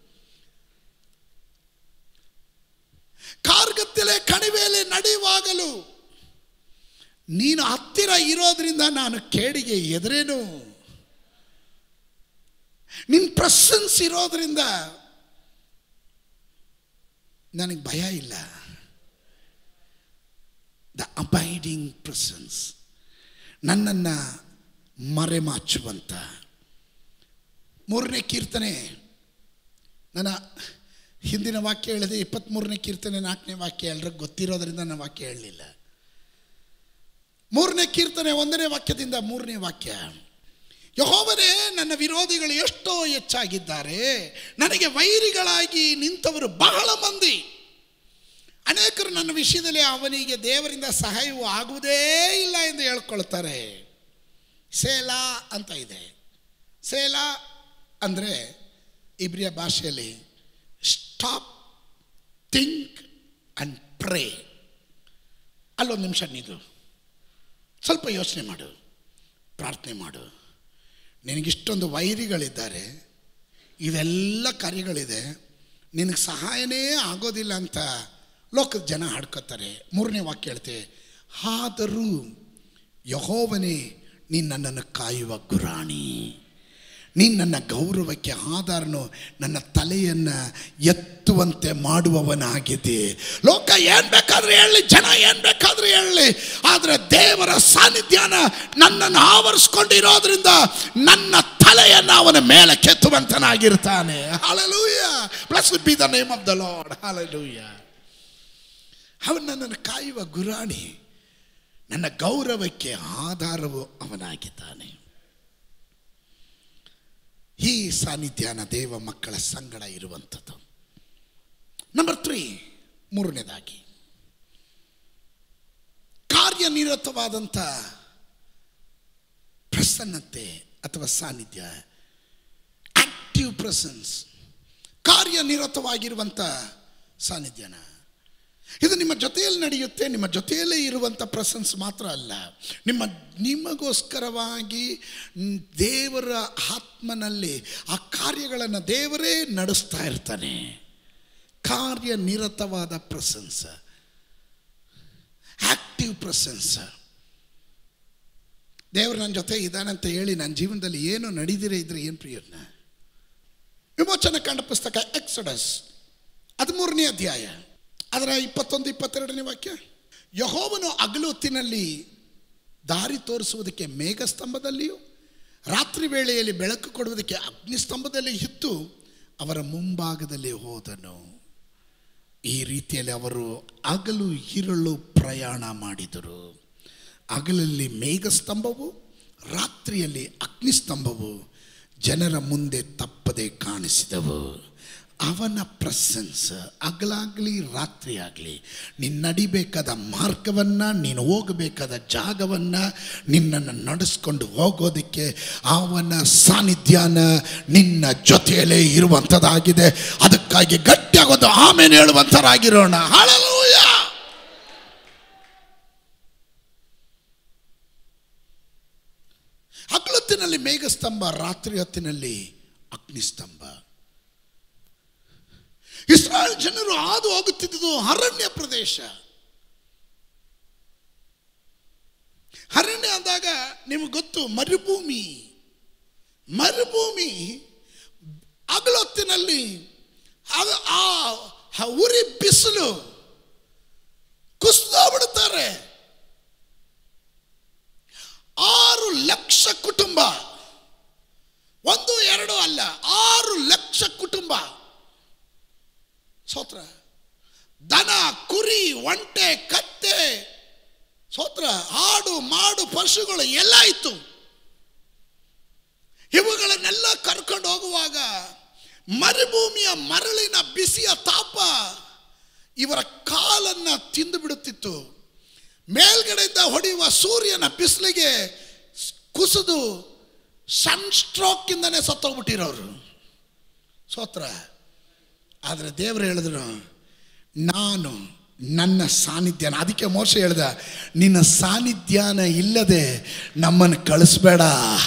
ಕಾರ್ಗತ್ತಲೆ ಕಣಿವೆಯಲ್ಲಿ ನಡೆಯುವಾಗಲು ನೀನು ಹತ್ತಿರ ಇರೋದ್ರಿಂದ ನಾನು ಕೇಡಿಗೆ ಎದುರೇನು ನಿನ್ನ ಪ್ರೆಸೆನ್ಸ್ ಇರೋದ್ರಿಂದ ನನಗೆ ಭಯ ಇಲ್ಲ ದ ಅಬೈಡಿಂಗ್ ಪ್ರೆಸೆನ್ಸ್ ನನ್ನನ್ನು ಮರೆಮಾಚುವಂಥ ಮೂರನೇ ಕೀರ್ತನೆ ನನ್ನ ಹಿಂದಿನ ವಾಕ್ಯ ಹೇಳಿದೆ ಇಪ್ಪತ್ತ್ಮೂರನೇ ಕೀರ್ತನೆ ನಾಲ್ಕನೇ ವಾಕ್ಯ ಎಲ್ರಿಗೂ ಗೊತ್ತಿರೋದ್ರಿಂದ ನಾನು ವಾಕ್ಯ ಹೇಳಲಿಲ್ಲ ಮೂರನೇ ಕೀರ್ತನೆ ಒಂದನೇ ವಾಕ್ಯದಿಂದ ಮೂರನೇ ವಾಕ್ಯ ಯಹೋವನೇ ನನ್ನ ವಿರೋಧಿಗಳು ಎಷ್ಟೋ ಹೆಚ್ಚಾಗಿದ್ದಾರೆ ನನಗೆ ವೈರಿಗಳಾಗಿ ನಿಂತವರು ಬಹಳ ಮಂದಿ ಅನೇಕರು ನನ್ನ ವಿಷಯದಲ್ಲಿ ಅವನಿಗೆ ದೇವರಿಂದ ಸಹಾಯವು ಆಗುವುದೇ ಇಲ್ಲ ಎಂದು ಹೇಳ್ಕೊಳ್ತಾರೆ ಸೇಲಾ ಅಂತ ಇದೆ ಸೇಲಾ ಅಂದರೆ ಇಬ್ರಿಯ ಭಾಷೆಯಲ್ಲಿ ಸ್ಟಾಪ್ ಥಿಂಕ್ ಆ್ಯಂಡ್ ಪ್ರೇ ಅಲ್ಲೊಂದು ನಿಮಿಷ ನಿಲ್ಲು ಸ್ವಲ್ಪ ಯೋಚನೆ ಮಾಡು ಪ್ರಾರ್ಥನೆ ಮಾಡು ನಿನಗಿಷ್ಟೊಂದು ವೈರಿಗಳಿದ್ದಾರೆ ಇವೆಲ್ಲ ಕಾರ್ಯಗಳಿದೆ ನಿನಗೆ ಸಹಾಯನೇ ಆಗೋದಿಲ್ಲ ಅಂತ ಲೋಕದ ಜನ ಹಾಡ್ಕೋತಾರೆ ಮೂರನೇ ವಾಕ್ಯ ಹೇಳ್ತೆ ಆದರೂ ಯಹೋವನೇ ನೀನು ನನ್ನನ್ನು ಕಾಯುವ ಗುರಾಣಿ ನೀನು ನನ್ನ ಗೌರವಕ್ಕೆ ಆಧಾರನು ನನ್ನ ತಲೆಯನ್ನು ಎತ್ತುವಂತೆ ಮಾಡುವವನಾಗಿದೆ ಲೋಕ ಏನು ಬೇಕಾದ್ರೆ ಹೇಳಲಿ ಜನ ಏನು ಬೇಕಾದ್ರೆ ಹೇಳಲಿ ಆದರೆ ದೇವರ ಸಾನ್ನಿಧ್ಯಾನ ನನ್ನನ್ನು ಆವರಿಸ್ಕೊಂಡಿರೋದ್ರಿಂದ ನನ್ನ ತಲೆಯನ್ನು ಅವನ ಮೇಲೆ ಕೆತ್ತುವಂತನಾಗಿರ್ತಾನೆ hallelujah blessed be the name of the Lord hallelujah ಅವನು ನನ್ನನ್ನು ಕಾಯುವ ಗುರಾಣಿ ನನ್ನ ಗೌರವಕ್ಕೆ ಆಧಾರವು ಅವನಾಗಿದ್ದಾನೆ ಈ ಸಾನ್ನಿಧ್ಯಾನ ದೇವ ಮಕ್ಕಳ ಸಂಗಡ ಇರುವಂಥದ್ದು ನಂಬರ್ ತ್ರೀ ಮೂರನೇದಾಗಿ ಕಾರ್ಯನಿರತವಾದಂಥ ಪ್ರಸನ್ನತೆ ಅಥವಾ ಸಾನ್ನಿಧ್ಯ ಆಕ್ಟಿವ್ ಪ್ರೆಸೆನ್ಸ್ ಕಾರ್ಯನಿರತವಾಗಿರುವಂಥ ಸಾನ್ನಿಧ್ಯನ ಇದು ನಿಮ್ಮ ಜೊತೆಯಲ್ಲಿ ನಡೆಯುತ್ತೆ ನಿಮ್ಮ ಜೊತೆಯಲ್ಲೇ ಇರುವಂಥ ಪ್ರೆಸೆನ್ಸ್ ಮಾತ್ರ ಅಲ್ಲ ನಿಮ್ಮ ನಿಮಗೋಸ್ಕರವಾಗಿ ನ್- ದೇವರ ಆತ್ಮನಲ್ಲಿ ಆ ಕಾರ್ಯಗಳನ್ನು ದೇವರೇ ನಡೆಸ್ತಾ ಇರ್ತಾನೆ ಕಾರ್ಯನಿರತವಾದ ಪ್ರೆಸೆನ್ಸ್ ಆಕ್ಟಿವ್ ಪ್ರೆಸೆನ್ಸ್ ದೇವರು ನನ್ನ ಜೊತೆ ಇದ್ದಾನಂತ ಹೇಳಿ ನನ್ನ ಜೀವನದಲ್ಲಿ ಏನು ನಡೀದಿರೇ ಇದ್ರೆ ಏನು ಪ್ರಯೋಜನ ವಿಮೋಚನ ಕಂಡ ಪುಸ್ತಕ ಎಕ್ಸಡಸ್ ಹದಿಮೂರನೇ ಅಧ್ಯಾಯ ಅದರ ಇಪ್ಪತ್ತೊಂದು ಇಪ್ಪತ್ತೆರಡನೇ ವಾಕ್ಯ ಯಹೋವನು ಹಗಲು ಹೊತ್ತಿನಲ್ಲಿ ದಾರಿ ತೋರಿಸುವುದಕ್ಕೆ ಮೇಘಸ್ತಂಭದಲ್ಲಿಯೂ ರಾತ್ರಿ ವೇಳೆಯಲ್ಲಿ ಬೆಳಕು ಕೊಡುವುದಕ್ಕೆ ಅಗ್ನಿಸ್ತಂಭದಲ್ಲಿ ಇತ್ತು ಅವರ ಮುಂಭಾಗದಲ್ಲಿ ಹೋದನು ಈ ರೀತಿಯಲ್ಲಿ ಅವರು ಹಗಲು ಇರಳು ಪ್ರಯಾಣ ಮಾಡಿದರು ಹಗಲಲ್ಲಿ ಮೇಘಸ್ತಂಭವು ರಾತ್ರಿಯಲ್ಲಿ ಅಗ್ನಿಸ್ತಂಭವು ಜನರ ಮುಂದೆ ತಪ್ಪದೆ ಕಾಣಿಸಿದವು ಅವನ ಪ್ರೆಸೆನ್ಸ್ ಹಗಲಾಗಲಿ ರಾತ್ರಿ ಆಗಲಿ ನೀನು ನಡಿಬೇಕಾದ ಮಾರ್ಗವನ್ನು ನೀನು ಹೋಗಬೇಕಾದ ಜಾಗವನ್ನು ನಿನ್ನನ್ನು ನಡೆಸ್ಕೊಂಡು ಹೋಗೋದಕ್ಕೆ ಅವನ ಸಾನ್ನಿಧ್ಯಾನ ನಿನ್ನ ಜೊತೆಯಲ್ಲೇ ಇರುವಂಥದ್ದಾಗಿದೆ ಅದಕ್ಕಾಗಿ ಗಟ್ಟಿಯಾಗಿ ಒಂದು ಆಮೇಲೆ ಹೇಳುವಂಥರಾಗಿರೋಣ ಹಾಳಲೂಯ ಹಗಲೊತ್ತಿನಲ್ಲಿ ಮೇಘಸ್ತಂಭ ರಾತ್ರಿ ಹೊತ್ತಿನಲ್ಲಿ ಅಗ್ನಿಸ್ತಂಭ ಇಸ್ರಾಯೇಲ್ ಜನರು ಹಾದು ಹೋಗುತ್ತಿದ್ದುದು ಅರಣ್ಯ ಪ್ರದೇಶ ಅರಣ್ಯ ಅಂದಾಗ ನಿಮಗೆ ಗೊತ್ತು ಮರುಭೂಮಿ ಮರುಭೂಮಿ ಹಗಲೊತ್ತಿನಲ್ಲಿ ಅದು ಆ ಆ ಉರಿ ಬಿಸಿಲು ಕುಸಿದೋಗ್ಬಿಡ್ತಾರೆ ಆರು ಲಕ್ಷ ಕುಟುಂಬ ಒಂದು ಎರಡು ಅಲ್ಲ ಆರು ಲಕ್ಷ ಕುಟುಂಬ ಸೋತ್ರ ದನ ಕುರಿ ಒಂಟೆ ಕತ್ತೆ ಸೋತ್ರ ಆಡು ಮಾಡು ಪಶುಗಳು ಎಲ್ಲ ಇತ್ತು ಇವುಗಳನ್ನೆಲ್ಲ ಕರ್ಕೊಂಡು ಹೋಗುವಾಗ ಮರುಭೂಮಿಯ ಮರಳಿನ ಬಿಸಿಯ ತಾಪ ಇವರ ಕಾಲನ್ನ ತಿಂದು ಬಿಡುತ್ತಿತ್ತು ಮೇಲ್ಗಡೆಯಿಂದ ಹೊಡೆಯುವ ಸೂರ್ಯನ ಬಿಸಿಲಿಗೆ ಕುಸಿದು ಸನ್ ಸ್ಟ್ರೋಕಿಂದನೇ ಸತ್ತೋಗ್ಬಿಟ್ಟಿರೋರು ಸೋತ್ರ ಆದರೆ ದೇವರು ಹೇಳಿದ್ರು ನಾನು ನನ್ನ ಸಾನ್ನಿಧ್ಯಾನ ಅದಕ್ಕೆ ಮೋಸ ಹೇಳ್ದ ನಿನ್ನ ಸಾನ್ನಿಧ್ಯಾನ ಇಲ್ಲದೆ ನಮ್ಮನ್ನು ಕಳಿಸ್ಬೇಡ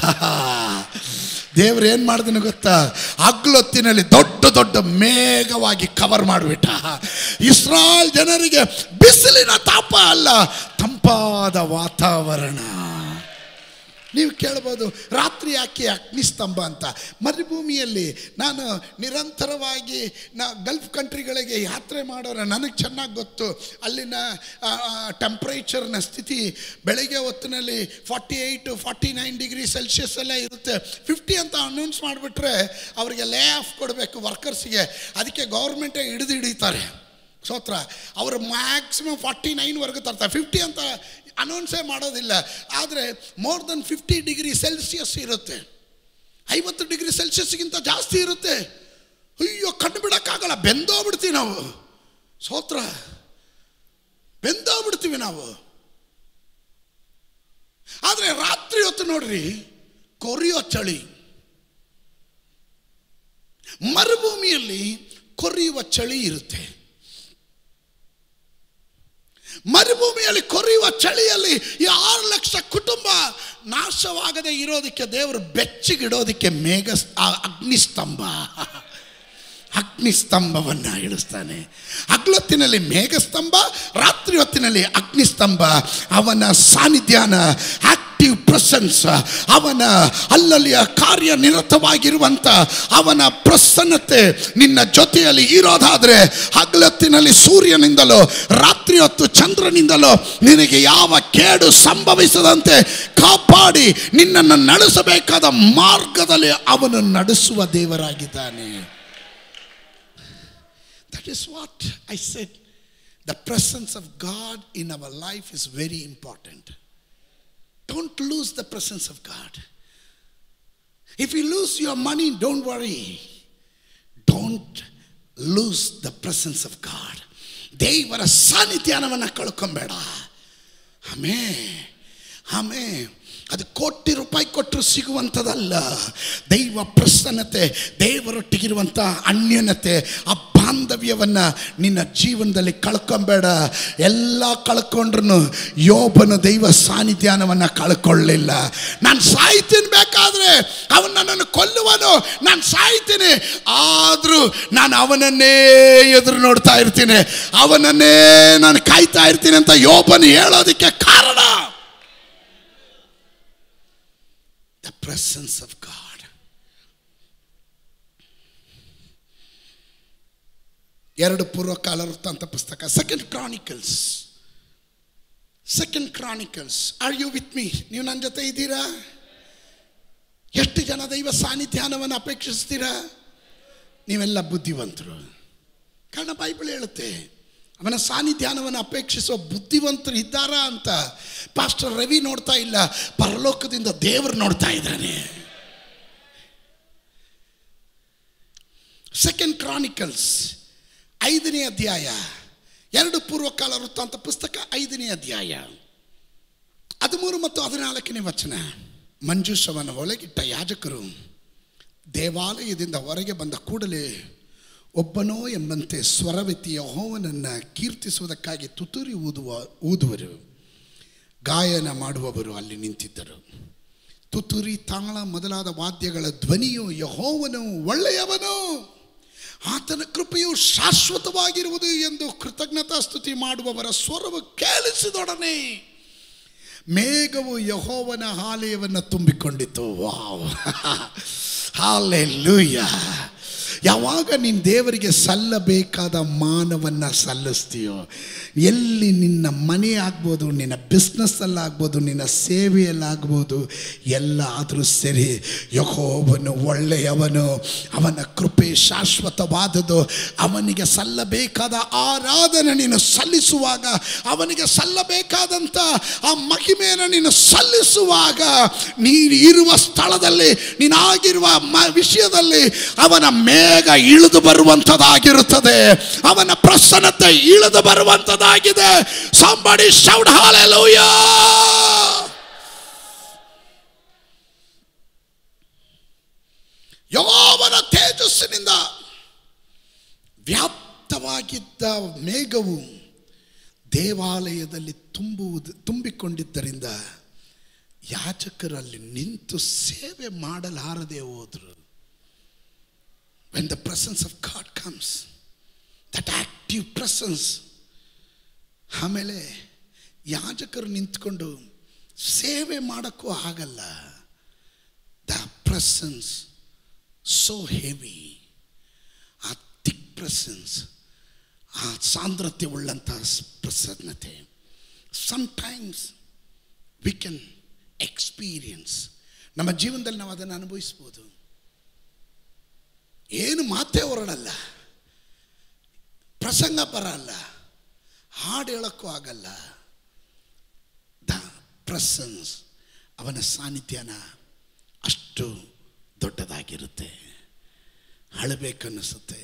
ದೇವ್ರು ಏನು ಮಾಡಿದನು ಗೊತ್ತಾ ಹಗ್ಲೊತ್ತಿನಲ್ಲಿ ದೊಡ್ಡ ದೊಡ್ಡ ಮೇಘವಾಗಿ ಕವರ್ ಮಾಡಿಬಿಟ್ಟ ಇಸ್ರಾಲ್ ಜನರಿಗೆ ಬಿಸಿಲಿನ ತಾಪ ಅಲ್ಲ ತಂಪಾದ ವಾತಾವರಣ ನೀವು ಕೇಳ್ಬೋದು ರಾತ್ರಿ ಯಾಕೆ ಅಗ್ನಿಸ್ತಂಭ ಅಂತ ಮರುಭೂಮಿಯಲ್ಲಿ ನಾನು ನಿರಂತರವಾಗಿ ನಾ ಗಲ್ಫ್ ಕಂಟ್ರಿಗಳಿಗೆ ಯಾತ್ರೆ ಮಾಡೋರ ನನಗೆ ಚೆನ್ನಾಗಿ ಗೊತ್ತು ಅಲ್ಲಿನ ಟೆಂಪ್ರೇಚರ್ನ ಸ್ಥಿತಿ ಬೆಳಗ್ಗೆ ಹೊತ್ತಿನಲ್ಲಿ forty eight forty nine degree Celsius ಎಲ್ಲ ಇರುತ್ತೆ ಫಿಫ್ಟಿ ಅಂತ ಅನೌನ್ಸ್ ಮಾಡಿಬಿಟ್ರೆ ಅವರಿಗೆ ಲೇ ಆಫ್ ಕೊಡಬೇಕು ವರ್ಕರ್ಸಿಗೆ ಅದಕ್ಕೆ ಗೌರ್ಮೆಂಟೇ ಹಿಡಿದು ಹಿಡಿತಾರೆ ಸ್ತೋತ್ರ ಅವರು ಮ್ಯಾಕ್ಸಿಮಮ್ ಫಾರ್ಟಿ ನೈನ್ವರೆಗೂ ತರ್ತಾರೆ ಫಿಫ್ಟಿ ಅಂತ ಅನೌನ್ಸೇ ಮಾಡೋದಿಲ್ಲ ಆದರೆ more than fifty degree Celsius ಇರುತ್ತೆ ಐವತ್ತು ಡಿಗ್ರಿ ಸೆಲ್ಸಿಯಸ್ಗಿಂತ ಜಾಸ್ತಿ ಇರುತ್ತೆ ಅಯ್ಯೋ ಕಣ್ಣು ಬಿಡೋಕ್ಕಾಗಲ್ಲ ಬೆಂದೋಗ್ಬಿಡ್ತೀವಿ ನಾವು ಸ್ತೋತ್ರ ಬೆಂದೋಗ್ಬಿಡ್ತೀವಿ ನಾವು ಆದರೆ ರಾತ್ರಿ ಹೊತ್ತು ನೋಡ್ರಿ ಕೊರಿಯೋ ಚಳಿ ಮರುಭೂಮಿಯಲ್ಲಿ ಕೊರಿಯುವ ಚಳಿ ಇರುತ್ತೆ ಮರುಭೂಮಿಯಲ್ಲಿ ಕೊರಿಯುವ ಚಳಿಯಲ್ಲಿ ಈ ಆರು ಲಕ್ಷ ಕುಟುಂಬ ನಾಶವಾಗದೆ ಇರೋದಕ್ಕೆ ದೇವರು ಬೆಚ್ಚಗಿಡೋದಕ್ಕೆ ಮೇಘ ಆ ಅಗ್ನಿಸ್ತಂಭ ಅಗ್ನಿಸ್ತಂಭವನ್ನು ಇಳಿಸ್ತಾನೆ ಹಗ್ಲೊತ್ತಿನಲ್ಲಿ ಮೇಘಸ್ತಂಭ ರಾತ್ರಿ ಹೊತ್ತಿನಲ್ಲಿ ಅಗ್ನಿಸ್ತಂಭ ಅವನ ಸಾನ್ನಿಧ್ಯಾನ ಆಕ್ಟಿವ್ ಪ್ರೆಸೆನ್ಸ್ ಅವನ ಅಲ್ಲಲ್ಲಿಯ ಕಾರ್ಯನಿರತವಾಗಿರುವಂಥ ಅವನ ಪ್ರಸನ್ನತೆ ನಿನ್ನ ಜೊತೆಯಲ್ಲಿ ಇರೋದಾದರೆ ಹಗಲೊತ್ತಿನಲ್ಲಿ ಸೂರ್ಯನಿಂದಲೋ ರಾತ್ರಿ ಹೊತ್ತು ಚಂದ್ರನಿಂದಲೋ ನಿನಗೆ ಯಾವ ಕೇಡು ಸಂಭವಿಸದಂತೆ ಕಾಪಾಡಿ ನಿನ್ನನ್ನು ನಡೆಸಬೇಕಾದ ಮಾರ್ಗದಲ್ಲಿ ಅವನು ನಡೆಸುವ ದೇವರಾಗಿದ್ದಾನೆ That is what I said. The presence of God in our life is very important. Don't lose the presence of God. If you lose your money, don't worry. Don't lose the presence of God. ದೇವರ ಸಾನ್ನಿಧ್ಯಾನವನ್ನು ಕಳ್ಕೊಂಬೇಡ ಆಮೇ ಆಮೇ ಅದು ಕೋಟಿ ರೂಪಾಯಿ ಕೊಟ್ಟರು ಸಿಗುವಂಥದ್ದಲ್ಲ ದೈವ ಪ್ರಸನ್ನತೆ ದೇವರೊಟ್ಟಿಗಿರುವಂಥ ಅನ್ಯೋನ್ಯತೆ ಆ ಬಾಂಧವ್ಯವನ್ನು ನಿನ್ನ ಜೀವನದಲ್ಲಿ ಕಳ್ಕೊಂಬೇಡ ಎಲ್ಲ ಕಳ್ಕೊಂಡ್ರು ಯೋಬನು ದೈವ ಸಾನ್ನಿಧ್ಯಾನವನ್ನು ಕಳ್ಕೊಳ್ಳಿಲ್ಲ ನಾನು ಸಾಯ್ತೀನಿ ಬೇಕಾದ್ರೆ ಅವನು ನನ್ನನ್ನು ಕೊಲ್ಲುವನು ನಾನು ಸಾಯ್ತೀನಿ ಆದರೂ ನಾನು ಅವನನ್ನೇ ಎದುರು ನೋಡ್ತಾ ಇರ್ತೀನಿ ಅವನನ್ನೇ ನಾನು ಕಾಯ್ತಾ ಇರ್ತೀನಿ ಅಂತ ಯೋಬನು ಹೇಳೋದಕ್ಕೆ ಕಾರಣ the presence of God. ಎರಡು ಪೂರ್ವಕಾಲ ವೃತ್ತಾಂತ ಪುಸ್ತಕ second Chronicles second Chronicles are you with me ನೀವು ನನ್ನ ಜೊತೆ ಇದ್ದೀರಾ ಎಷ್ಟು ಜನ ದೈವ ಸಾನ್ನಿಧ್ಯಾನವನ್ನು ಅಪೇಕ್ಷಿಸ್ತೀರಾ ನೀವೆಲ್ಲ ಬುದ್ಧಿವಂತರು ಕಾರಣ ಬೈಬಲ್ ಹೇಳುತ್ತೆ ಅವನ ಸಾನ್ನಿಧ್ಯಾನವನ್ನು ಅಪೇಕ್ಷಿಸುವ ಬುದ್ಧಿವಂತರು ಇದ್ದಾರಾ ಅಂತ ಪಾಸ್ಟರ್ ರವಿ ನೋಡ್ತಾ ಇಲ್ಲ ಪರಲೋಕದಿಂದ ದೇವರು ನೋಡ್ತಾ ಇದ್ದಾನೆ ಸೆಕೆಂಡ್ ಕ್ರಾನಿಕಲ್ಸ್ ಐದನೇ ಅಧ್ಯಾಯ ಎರಡು ಪೂರ್ವಕಾಲ ವೃತ್ತಾಂತ ಪುಸ್ತಕ ಐದನೇ ಅಧ್ಯಾಯ ಹದಿಮೂರು ಮತ್ತು ಹದಿನಾಲ್ಕನೇ ವಚನ ಮಂಜೂಷವನ್ನು ಒಳಗಿಟ್ಟ ಯಾಜಕರು ದೇವಾಲಯದಿಂದ ಹೊರಗೆ ಬಂದ ಕೂಡಲೇ ಒಬ್ಬನೋ ಎಂಬಂತೆ ಸ್ವರವೆತ್ತಿ ಯಹೋವನನ್ನು ಕೀರ್ತಿಸುವುದಕ್ಕಾಗಿ ತುತುರಿ ಊದುವ ಊದುವರು ಗಾಯನ ಮಾಡುವವರು ಅಲ್ಲಿ ನಿಂತಿದ್ದರು ತುತುರಿ ತಾಳ ಮೊದಲಾದ ವಾದ್ಯಗಳ ಧ್ವನಿಯು ಯಹೋವನು ಒಳ್ಳೆಯವನು ಆತನ ಕೃಪೆಯು ಶಾಶ್ವತವಾಗಿರುವುದು ಎಂದು ಕೃತಜ್ಞತಾ ಸ್ತುತಿ ಮಾಡುವವರ ಸ್ವರವು ಕೇಳಿಸಿದೊಡನೆ ಮೇಘವು ಯಹೋವನ ಆಲಯವನ್ನು ತುಂಬಿಕೊಂಡಿತು ವಾವ್ ಹಾಲೆ ಯಾವಾಗ ನೀನು ದೇವರಿಗೆ ಸಲ್ಲಬೇಕಾದ ಮಾನವನ್ನು ಸಲ್ಲಿಸ್ತೀಯೋ ಎಲ್ಲಿ ನಿನ್ನ ಮನೆ ಆಗ್ಬೋದು ನಿನ್ನ ಬಿಸ್ನೆಸ್ಸಲ್ಲಾಗ್ಬೋದು ನಿನ್ನ ಸೇವೆಯಲ್ಲಾಗ್ಬೋದು ಎಲ್ಲ ಆದರೂ ಸರಿ ಯಹೋವನು ಒಳ್ಳೆಯವನು ಅವನ ಕೃಪೆ ಶಾಶ್ವತವಾದದ್ದು ಅವನಿಗೆ ಸಲ್ಲಬೇಕಾದ ಆರಾಧನೆ ನೀನು ಸಲ್ಲಿಸುವಾಗ ಅವನಿಗೆ ಸಲ್ಲಬೇಕಾದಂಥ ಆ ಮಹಿಮೆಯನ್ನು ನೀನು ಸಲ್ಲಿಸುವಾಗ ನೀನು ಇರುವ ಸ್ಥಳದಲ್ಲಿ ನೀನಾಗಿರುವ ಮ ವಿಷಯದಲ್ಲಿ ಅವನ ಮೇಘ ಇಳಿದು ಬರುವಂಥದ್ದಾಗಿರುತ್ತದೆ ಅವನ ಪ್ರಸನ್ನತೆ ಇಳಿದು ಬರುವಂಥದ್ದಾಗಿದೆ ಸಂಬಡಿ ಶೌಡ್ ಹಾಲೆಲೂಯಾ ಯಹೋವನ ತೇಜಸ್ಸಿನಿಂದ ವ್ಯಾಪ್ತವಾಗಿದ್ದ ಮೇಘವು ದೇವಾಲಯದಲ್ಲಿ ತುಂಬುವುದು ತುಂಬಿಕೊಂಡಿದ್ದರಿಂದ ಯಾಚಕರಲ್ಲಿ ನಿಂತು ಸೇವೆ ಮಾಡಲಾರದೆ ಹೋದರು when the presence of God comes that active presence ಆಮೇಲೆ ಯಾಜಕರು ನಿಂತ್ಕೊಂಡು ಸೇವೆ ಮಾಡೋಕ್ಕೂ ಆಗಲ್ಲ ದ ಪ್ರೆಸೆನ್ಸ್ ಸೋ ಹೆವಿ ಆ ಥಿಕ್ ಪ್ರೆಸೆನ್ಸ್ ಆ ಸಾಂದ್ರತೆ ಉಳ್ಳಂಥ ಪ್ರಸನ್ನತೆ ಸಮ್ಟೈಮ್ಸ್ ವಿ ಕ್ಯಾನ್ ಎಕ್ಸ್ಪೀರಿಯನ್ಸ್ ನಮ್ಮ ಜೀವನದಲ್ಲಿ ನಾವು ಅದನ್ನು ಅನುಭವಿಸ್ಬೋದು ಏನು ಮಾತೇ ಹೊರಡಲ್ಲ ಪ್ರಸಂಗ ಬರಲ್ಲ ಹಾಡು ಹೇಳೋಕ್ಕೂ ಆಗಲ್ಲ ದ ಪ್ರಸನ್ಸ್ ಅವನ ಸಾನ್ನಿಧ್ಯನ ಅಷ್ಟು ದೊಡ್ಡದಾಗಿರುತ್ತೆ ಅಳಬೇಕನ್ನಿಸುತ್ತೆ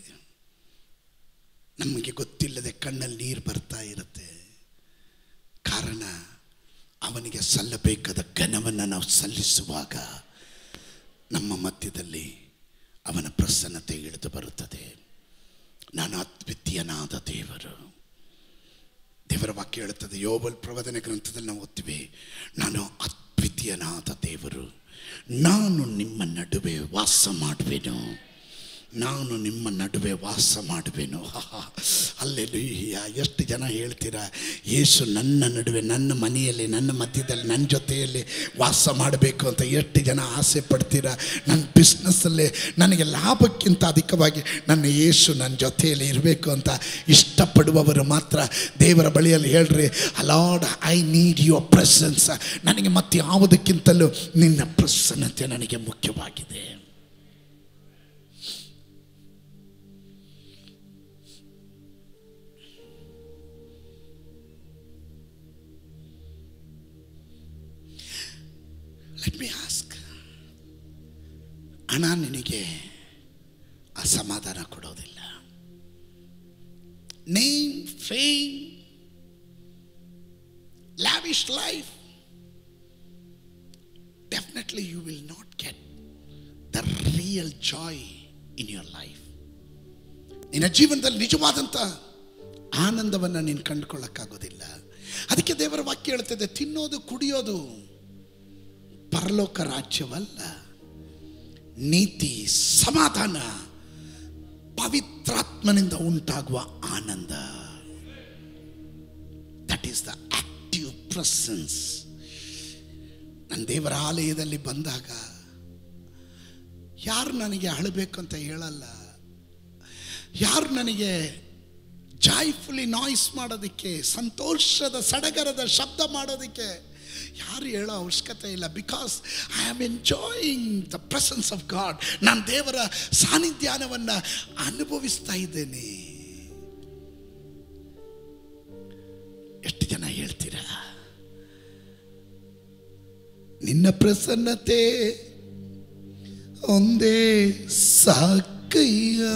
ನಮಗೆ ಗೊತ್ತಿಲ್ಲದೆ ಕಣ್ಣಲ್ಲಿ ನೀರು ಬರ್ತಾ ಇರುತ್ತೆ ಕಾರಣ ಅವನಿಗೆ ಸಲ್ಲಬೇಕಾದ ಘನವನ್ನು ನಾವು ಸಲ್ಲಿಸುವಾಗ ನಮ್ಮ ಮಧ್ಯದಲ್ಲಿ ಅವನ ಪ್ರಸನ್ನತೆ ಇಳಿದು ಬರುತ್ತದೆ ನಾನು ಅದ್ವಿತೀಯನಾದ ದೇವರು ದೇವರ ವಾಕ್ಯ ಹೇಳುತ್ತದೆ ಯೋಬಲ್ ಪ್ರವಚನ ಗ್ರಂಥದಲ್ಲಿ ನಾವು ಓದ್ತೀವಿ ನಾನು ಅದ್ವಿತೀಯನಾದ ದೇವರು ನಾನು ನಿಮ್ಮ ನಡುವೆ ವಾಸ ಮಾಡುವೆನು ನಾನು ನಿಮ್ಮ ನಡುವೆ ವಾಸ ಮಾಡುವೆನು ಅಲ್ಲೆಲ್ಲಿ ಎಷ್ಟು ಜನ ಹೇಳ್ತೀರಾ ಯೇಸು ನನ್ನ ನಡುವೆ ನನ್ನ ಮನೆಯಲ್ಲಿ ನನ್ನ ಮಧ್ಯದಲ್ಲಿ ನನ್ನ ಜೊತೆಯಲ್ಲಿ ವಾಸ ಮಾಡಬೇಕು ಅಂತ ಎಷ್ಟು ಜನ ಆಸೆ ಪಡ್ತೀರಾ ನನ್ನ ಬಿಸ್ನೆಸ್ಸಲ್ಲಿ ನನಗೆ ಲಾಭಕ್ಕಿಂತ ಅಧಿಕವಾಗಿ ನನ್ನ ಯೇಸು ನನ್ನ ಜೊತೆಯಲ್ಲಿ ಇರಬೇಕು ಅಂತ ಇಷ್ಟಪಡುವವರು ಮಾತ್ರ ದೇವರ ಬಳಿಯಲ್ಲಿ ಹೇಳ್ರಿ O Lord I need your presence ನನಗೆ ಮತ್ತೆ ಯಾವುದಕ್ಕಿಂತಲೂ ನಿನ್ನ ಪ್ರಸನ್ನತೆ ನನಗೆ ಮುಖ್ಯವಾಗಿದೆ ಲೆಟ್ ಮಿ ಆಸ್ಕ್ ಹಣ ನಿನಗೆ ಅಸಮಾಧಾನ ಕೊಡೋದಿಲ್ಲ name fame lavish life definitely you will not get the real joy in your life ನಿನ್ನ ಜೀವನದಲ್ಲಿ ನಿಜವಾದಂಥ ಆನಂದವನ್ನು ನೀನು ಕಂಡುಕೊಳ್ಳಕ್ಕಾಗೋದಿಲ್ಲ ಅದಕ್ಕೆ ದೇವರ ವಾಕ್ಯ ಹೇಳ್ತದೆ ತಿನ್ನೋದು ಕುಡಿಯೋದು ಪರಲೋಕ ರಾಜ್ಯವಲ್ಲ ನೀತಿ ಸಮಾಧಾನ ಪವಿತ್ರಾತ್ಮನಿಂದ ಉಂಟಾಗುವ ಆನಂದ that is the active presence ನನ್ನ ದೇವರ ಆಲಯದಲ್ಲಿ ಬಂದಾಗ ಯಾರು ನನಗೆ ಅಳಬೇಕು ಅಂತ ಹೇಳಲ್ಲ ಯಾರು ನನಗೆ ಜಾಯ್ಫುಲಿ ನಾಯ್ಸ್ ಮಾಡೋದಕ್ಕೆ ಸಂತೋಷದ ಸಡಗರದ ಶಬ್ದ ಮಾಡೋದಕ್ಕೆ ಯಾರು ಹೇಳೋ ಅವಶ್ಯಕತೆ ಇಲ್ಲ because I am enjoying the presence of God ನಾನು ದೇವರ ಸಾನ್ನಿಧ್ಯಾನವನ್ನು ಅನುಭವಿಸ್ತಾ ಇದ್ದೇನೆ ಎಷ್ಟು ಜನ ಹೇಳ್ತೀರಾ ನಿನ್ನ ಪ್ರಸನ್ನತೆ ಒಂದೇ ಸಾಕಯ್ಯ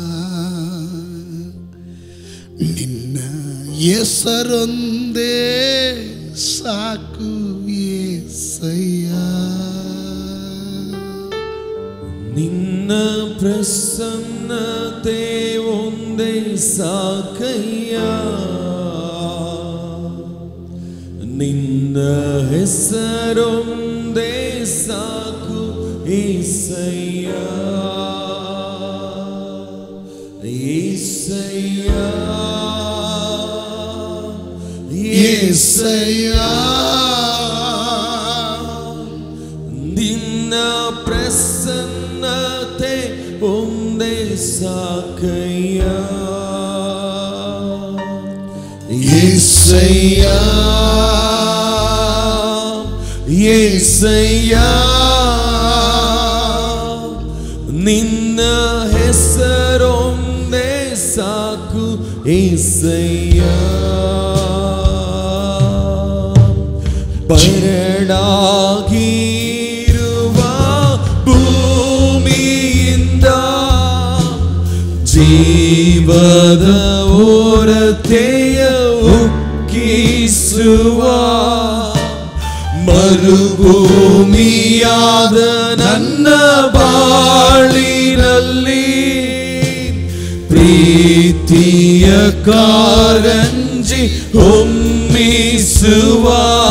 ನಿನ್ನ ಹೆಸರೊಂದೇ ಸಾಕು ಏಸಯ್ಯ ನಿನ್ನ ಪ್ರಸನ್ನತೆ ಒಂದೇ ಸಾಕಯ್ಯ ನಿನ್ನ ಹೆಸರೊಂದೇ ಸಾಕು ಏಸಯ್ಯ ಏಸಯ್ಯ ಏಸಯ್ಯ ನಿನ್ನ ಪ್ರಸನ್ನತೆ ಒಂದೇ ಸಾಕಯ್ಯ ಏಸಯ್ಯ ಏಸಯ್ಯ ನಿನ್ನ ಹೆಸರೊಂದೇ ಸಾಕು ಏಸಯ್ಯ ಬರಡಾಗಿರುವ ಭೂಮಿಯಿಂದ ಜೀವದ ಓರತೆಯ ಉಕ್ಕಿಸುವ ಮರುಭೂಮಿಯಾದ ನನ್ನ ಬಾಳಿನಲ್ಲಿ ಪ್ರೀತಿಯ ಕಾರಂಜಿ ಹೊಮ್ಮಿಸುವ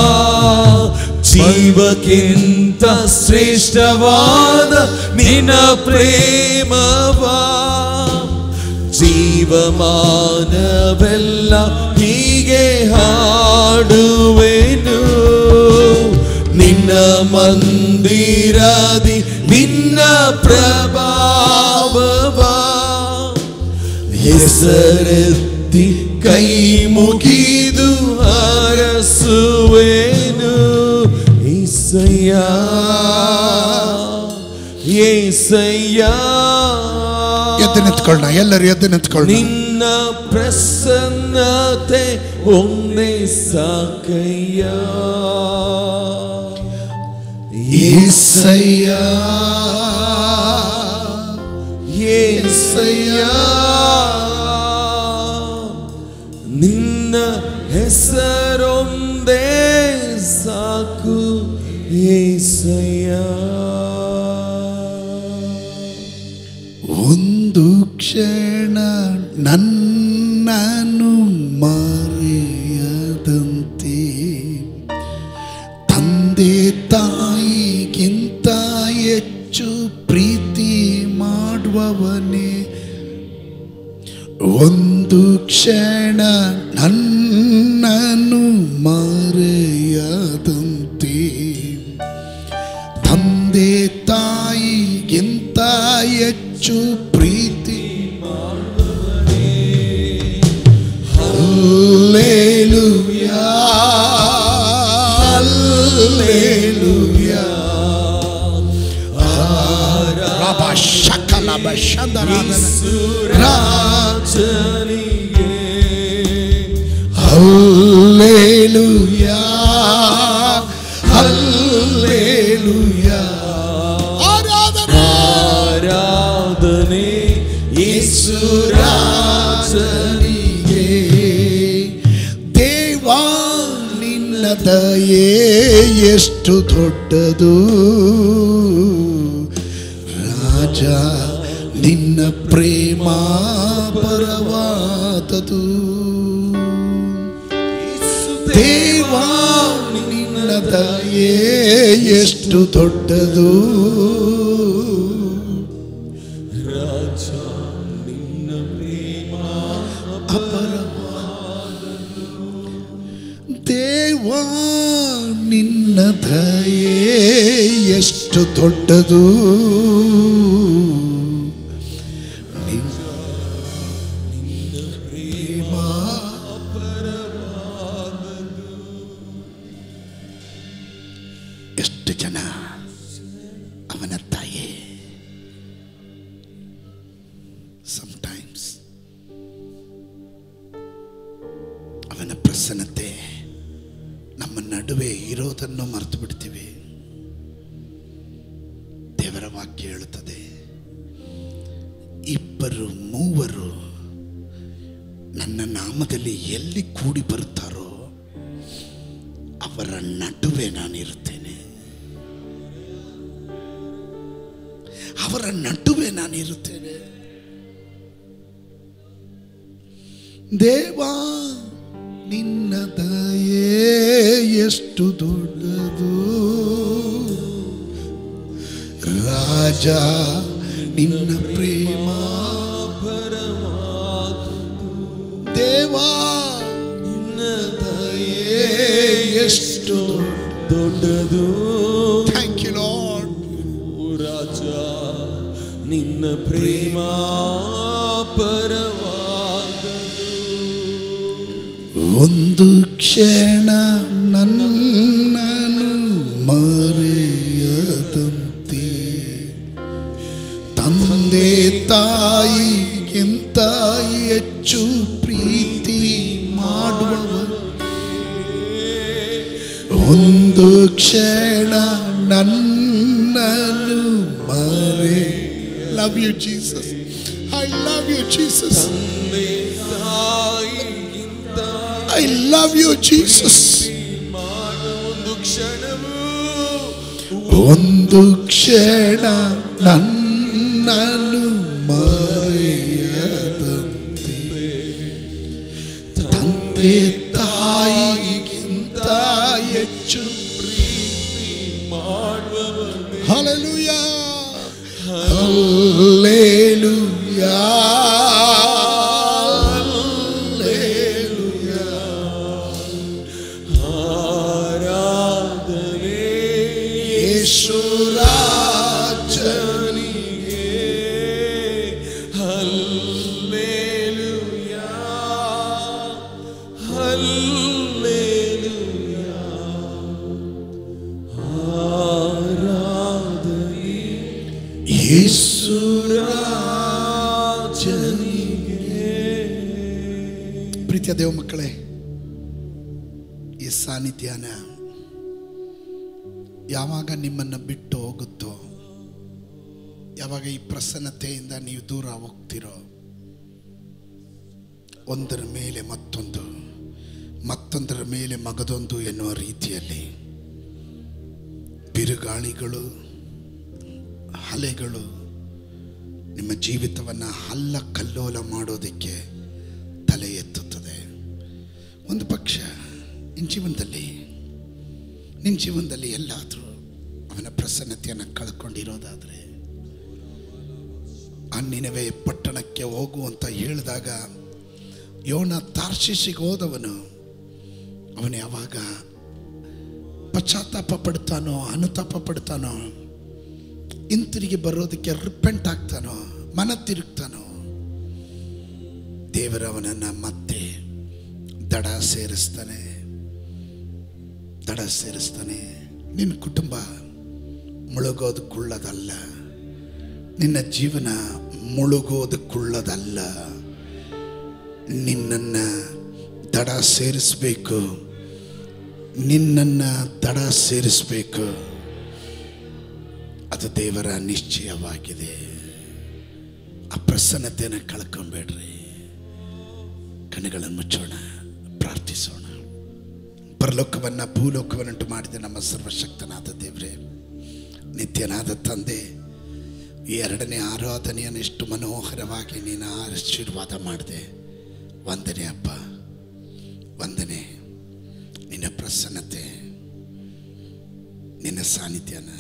ಜೀವಕ್ಕಿಂತ ಶ್ರೇಷ್ಠವಾದ ನಿನ್ನ ಪ್ರೇಮವಾ ಜೀವಮಾನವೆಲ್ಲ ಹೀಗೆ ಹಾಡುವೆನು ನಿನ್ನ ಮಂದಿರದಿ ನಿನ್ನ ಪ್ರಭಾವವ ಹೆಸರೆತ್ತಿ ಕೈ ಮುಗಿದು ಹರಸುವೆನು ಏಸಯ್ಯ ಏಸಯ್ಯ ಎದ್ದು ನಿಂತ್ಕೊಳ್ಳೋಣ ಎಲ್ಲರೂ ಎದ್ದು ನಿಂತ್ಕೊಳ್ಳೋಣ ನಿನ್ನ ಪ್ರಸನ್ನತೆ ಒಂದೇ ಸಾಕಯ್ಯ ಏಸಯ್ಯ ಏಸಯ್ಯ ನಿನ್ನ ಹೆಸರೊಂದೇ ಸಾಕು ಏಸಯ್ಯ ಒಂದು ಕ್ಷಣ ನನ್ನನ್ನು ಮರೆಯದಂತೆ ತಂದೆ ತಾಯಿಗಿಂತ ಹೆಚ್ಚು ಪ್ರೀತಿ ಮಾಡುವವನೇ ಒಂದು ಕ್ಷಣ ನನ್ನನ್ನು ಮರೆಯದಂತೆ ತಂದೆ ತಾಯಿಗಿಂತ ಹೆಚ್ಚು ಪ್ರೀತಿ ಹಲ್ಲೇಲೂಯಾ ಹಲ್ಲೇಲೂಯಾ ರಬ ಶಕಲಬ ಶಂದರಾದನ ರಾಜನಿಗೆ ಹಲ್ಲೇಲೂಯಾ ಹಲ್ಲೇಲೂಯಾ ಆರಾಧನೆ ಆರಾಧನೆ ಯೇಸು ರಾಜನಿಗೆ ದೇವಾ ನಿನ್ನ ದಯೆ ಎಷ್ಟು ದೊಡ್ಡದು ರಾಜ ನಿನ್ನ ಪ್ರೇಮ ಪರವಾದದು ದೇವಾ ನಿನ್ನ ದಯೆ ಎಷ್ಟು ದೊಡ್ಡದು ರಾಜ ನಿನ್ನ ಪ್ರೇಮ ದೇವಾ ನಿನ್ನ ದಯೆ ಎಷ್ಟು ದೊಡ್ಡದು ನಿನ್ನ ಪ್ರೇಮ ಎಷ್ಟು ಜನ ಅವನ ತಾಯಿ ಸಮಟೈಮ್ಸ್ ಅವನ ಪ್ರಸನ್ನತೆ ನಮ್ಮ ನಡುವೆ ಇರೋದನ್ನು ಮರೆತು ಬಿಡ್ತೀವಿ ದೇವರ ವಾಕ್ಯ ಹೇಳುತ್ತದೆ ಇಬ್ಬರು ಮೂವರು ನನ್ನ ನಾಮದಲ್ಲಿ ಎಲ್ಲಿ ಕೂಡಿ ಬರುತ್ತಾರೋ ಅವರ ನಡುವೆ ನಾನಿರುತ್ತೇನೆ ಅವರ ನಡುವೆ ನಾನಿರುತ್ತೇನೆ ದೇವಾ ನಿನ್ನ ದಯೆ ಎಷ್ಟು ದೊಡ್ಡದು ರಾಜ ನಿನ್ನ ಪ್ರೇಮ ದೇವಾ ನಿನ್ನ ದಯೆ ಎಷ್ಟು ದೊಡ್ಡದು ಥ್ಯಾಂಕ್ ಯು ಲಾರ್ಡ್ ಓ ರಾಜ ನಿನ್ನ ಪ್ರೇಮ ಪರವಾದದು ಒಂದು ಕ್ಷಣ ನನ್ನನ್ನು ಮರೆಯದಂತೆ ತಂದೆ ತಾಯಿಗಿಂತ ಹೆಚ್ಚು ಪ್ರೀತಿ ಮಾಡುವ ಒಂದು ಕ್ಷಣ ನನ್ನನ್ನು ಮರೆ love you Jesus I love you Jesus ತಂದೆ ತಾಯಿಗಿಂತ ಐ ಲವ್ ಯು ಜೀಸಸ್ ಮಾಡ ಒಂದು ಕ್ಷಣವು ಒಂದು ಕ್ಷಣ ನನ್ನನ್ನು ಮರೆಯದಂತೆ ತಂದೆ ತಾಯಿಗಿಂತ ಹೆಚ್ಚು ಮಾಡುವವನೇ ಹಲಲುಯ ಹಲ್ಲೇಲುಯ ಆರಾಧನೆ ಯೇಸು ರಾಜನಿಗೆ ಹಲ್ಲೇಲೂಯಾ ಹಲ್ಲೇಲೂಯಾ ಆರಾಧನೆ ಯೇಸು ರಾಜನಿಗೆ ಪ್ರೀತಿಯ ದೇವ ಮಕ್ಕಳೇ ಈ ಸಾನ್ನಿಧ್ಯಾನ ಯಾವಾಗ ನಿಮ್ಮನ್ನು ಬಿಟ್ಟು ಹೋಗುತ್ತೋ ಯಾವಾಗ ಈ ಪ್ರಸನ್ನತೆಯಿಂದ ನೀವು ದೂರ ಹೋಗ್ತಿರೋ ಒಂದರ ಮೇಲೆ ಮತ್ತೊಂದು ಮತ್ತೊಂದರ ಮೇಲೆ ಮಗದೊಂದು ಎನ್ನುವ ರೀತಿಯಲ್ಲಿ ಬಿರುಗಾಳಿಗಳು ಅಲೆಗಳು ನಿಮ್ಮ ಜೀವಿತವನ್ನು ಹಲ್ಲ ಕಲ್ಲೋಲ ಮಾಡೋದಕ್ಕೆ ತಲೆ ಎತ್ತುತ್ತದೆ ಒಂದು ಪಕ್ಷ ನಿನ್ನ ಜೀವನದಲ್ಲಿ ನಿನ್ನ ಜೀವನದಲ್ಲಿ ಎಲ್ಲಾದರೂ ಅವನ ಪ್ರಸನ್ನತೆಯನ್ನು ಕಳ್ಕೊಂಡಿರೋದಾದರೆ ಆ ನಿನವೆ ಪಟ್ಟಣಕ್ಕೆ ಹೋಗು ಅಂತ ಹೇಳಿದಾಗ ಯೋನ ತಾರ್ಶಿಸಿಗೆ ಹೋದವನು ಅವನು ಯಾವಾಗ ಪಶ್ಚಾತ್ತಾಪ ಪಡ್ತಾನೋ ಅನುತಾಪ ಪಡ್ತಾನೋ ಹಿಂತಿರುಗಿ ಬರೋದಕ್ಕೆ ರಿಪೆಂಟ್ ಆಗ್ತಾನೋ ಮನ ತಿರುಗ್ತಾನೋ ದೇವರವನನ್ನು ಮತ್ತೆ ದಡ ಸೇರಿಸ್ತಾನೆ ದಡ ಸೇರಿಸ್ತಾನೆ ನಿನ್ನ ಕುಟುಂಬ ಮುಳುಗೋದಕ್ಕುಳ್ಳದಲ್ಲ ನಿನ್ನ ಜೀವನ ಮುಳುಗೋದಕ್ಕುಳ್ಳದಲ್ಲ ನಿನ್ನನ್ನು ದಡ ಸೇರಿಸಬೇಕು ನಿನ್ನನ್ನು ದಡ ಸೇರಿಸಬೇಕು ಅದು ದೇವರ ನಿಶ್ಚಯವಾಗಿದೆ ಆ ಪ್ರಸನ್ನತೆಯನ್ನು ಕಳ್ಕೊಂಬೇಡ್ರಿ ಕಣ್ಣುಗಳನ್ನು ಮುಚ್ಚೋಣ ಪ್ರಾರ್ಥಿಸೋಣ ಪರಲೋಕವನ್ನು ಭೂಲೋಕವನ್ನುಂಟು ಮಾಡಿದ ನಮ್ಮ ಸರ್ವಶಕ್ತನಾದ ದೇವರೇ ನಿತ್ಯನಾದ ತಂದೆ ಈ ಎರಡನೇ ಆರಾಧನೆಯನ್ನು ಎಷ್ಟು ಮನೋಹರವಾಗಿ ನೀನು ಆಶೀರ್ವಾದ ಮಾಡಿದೆ ವಂದನೆ ಅಪ್ಪ ವಂದನೆ ನಿನ್ನ ಪ್ರಸನ್ನತೆ ನಿನ್ನ ಸಾನ್ನಿಧ್ಯನ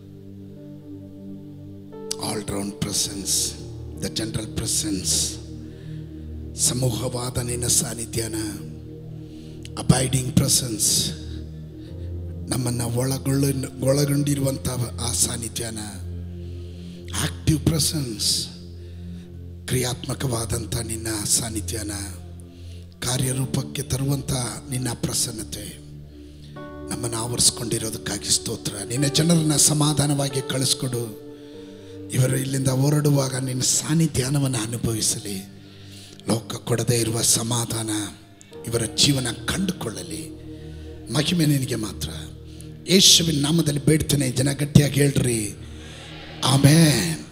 all round presence the general presence ಸಮೂಹವಾದ ನಿನ್ನ ಸಾನ್ನಿಧ್ಯನ ಅಬೈಡಿಂಗ್ ಪ್ರೆಸೆನ್ಸ್ ನಮ್ಮನ್ನು ಒಳಗೊಳ್ಳ ಒಳಗೊಂಡಿರುವಂಥ ಆ ಸಾನ್ನಿಧ್ಯನ ಆಕ್ಟಿವ್ ಪ್ರೆಸೆನ್ಸ್ ಕ್ರಿಯಾತ್ಮಕವಾದಂಥ ನಿನ್ನ ಸಾನ್ನಿಧ್ಯನ ಕಾರ್ಯರೂಪಕ್ಕೆ ತರುವಂಥ ನಿನ್ನ ಪ್ರಸನ್ನತೆ ನಮ್ಮನ್ನು ಆವರಿಸ್ಕೊಂಡಿರೋದಕ್ಕಾಗಿ ಸ್ತೋತ್ರ ನಿನ್ನ ಜನರನ್ನ ಸಮಾಧಾನವಾಗಿ ಕಳಿಸ್ಕೊಡು ಇವರು ಇಲ್ಲಿಂದ ಹೊರಡುವಾಗ ನಿನ್ನ ಸಾನ್ನಿಧ್ಯಾನವನ್ನು ಅನುಭವಿಸಲಿ ಲೋಕ ಕೊಡದೇ ಇರುವ ಸಮಾಧಾನ ಇವರ ಜೀವನ ಕಂಡುಕೊಳ್ಳಲಿ ಮಹಿಮೆ ನಿನಗೆ ಮಾತ್ರ ಯೇಸುವಿನ ನಾಮದಲ್ಲಿ ಬೇಡ್ತೇನೆ ಜನ ಗಟ್ಟಿಯಾಗಿ ಹೇಳ್ರಿ ಆಮೇನ್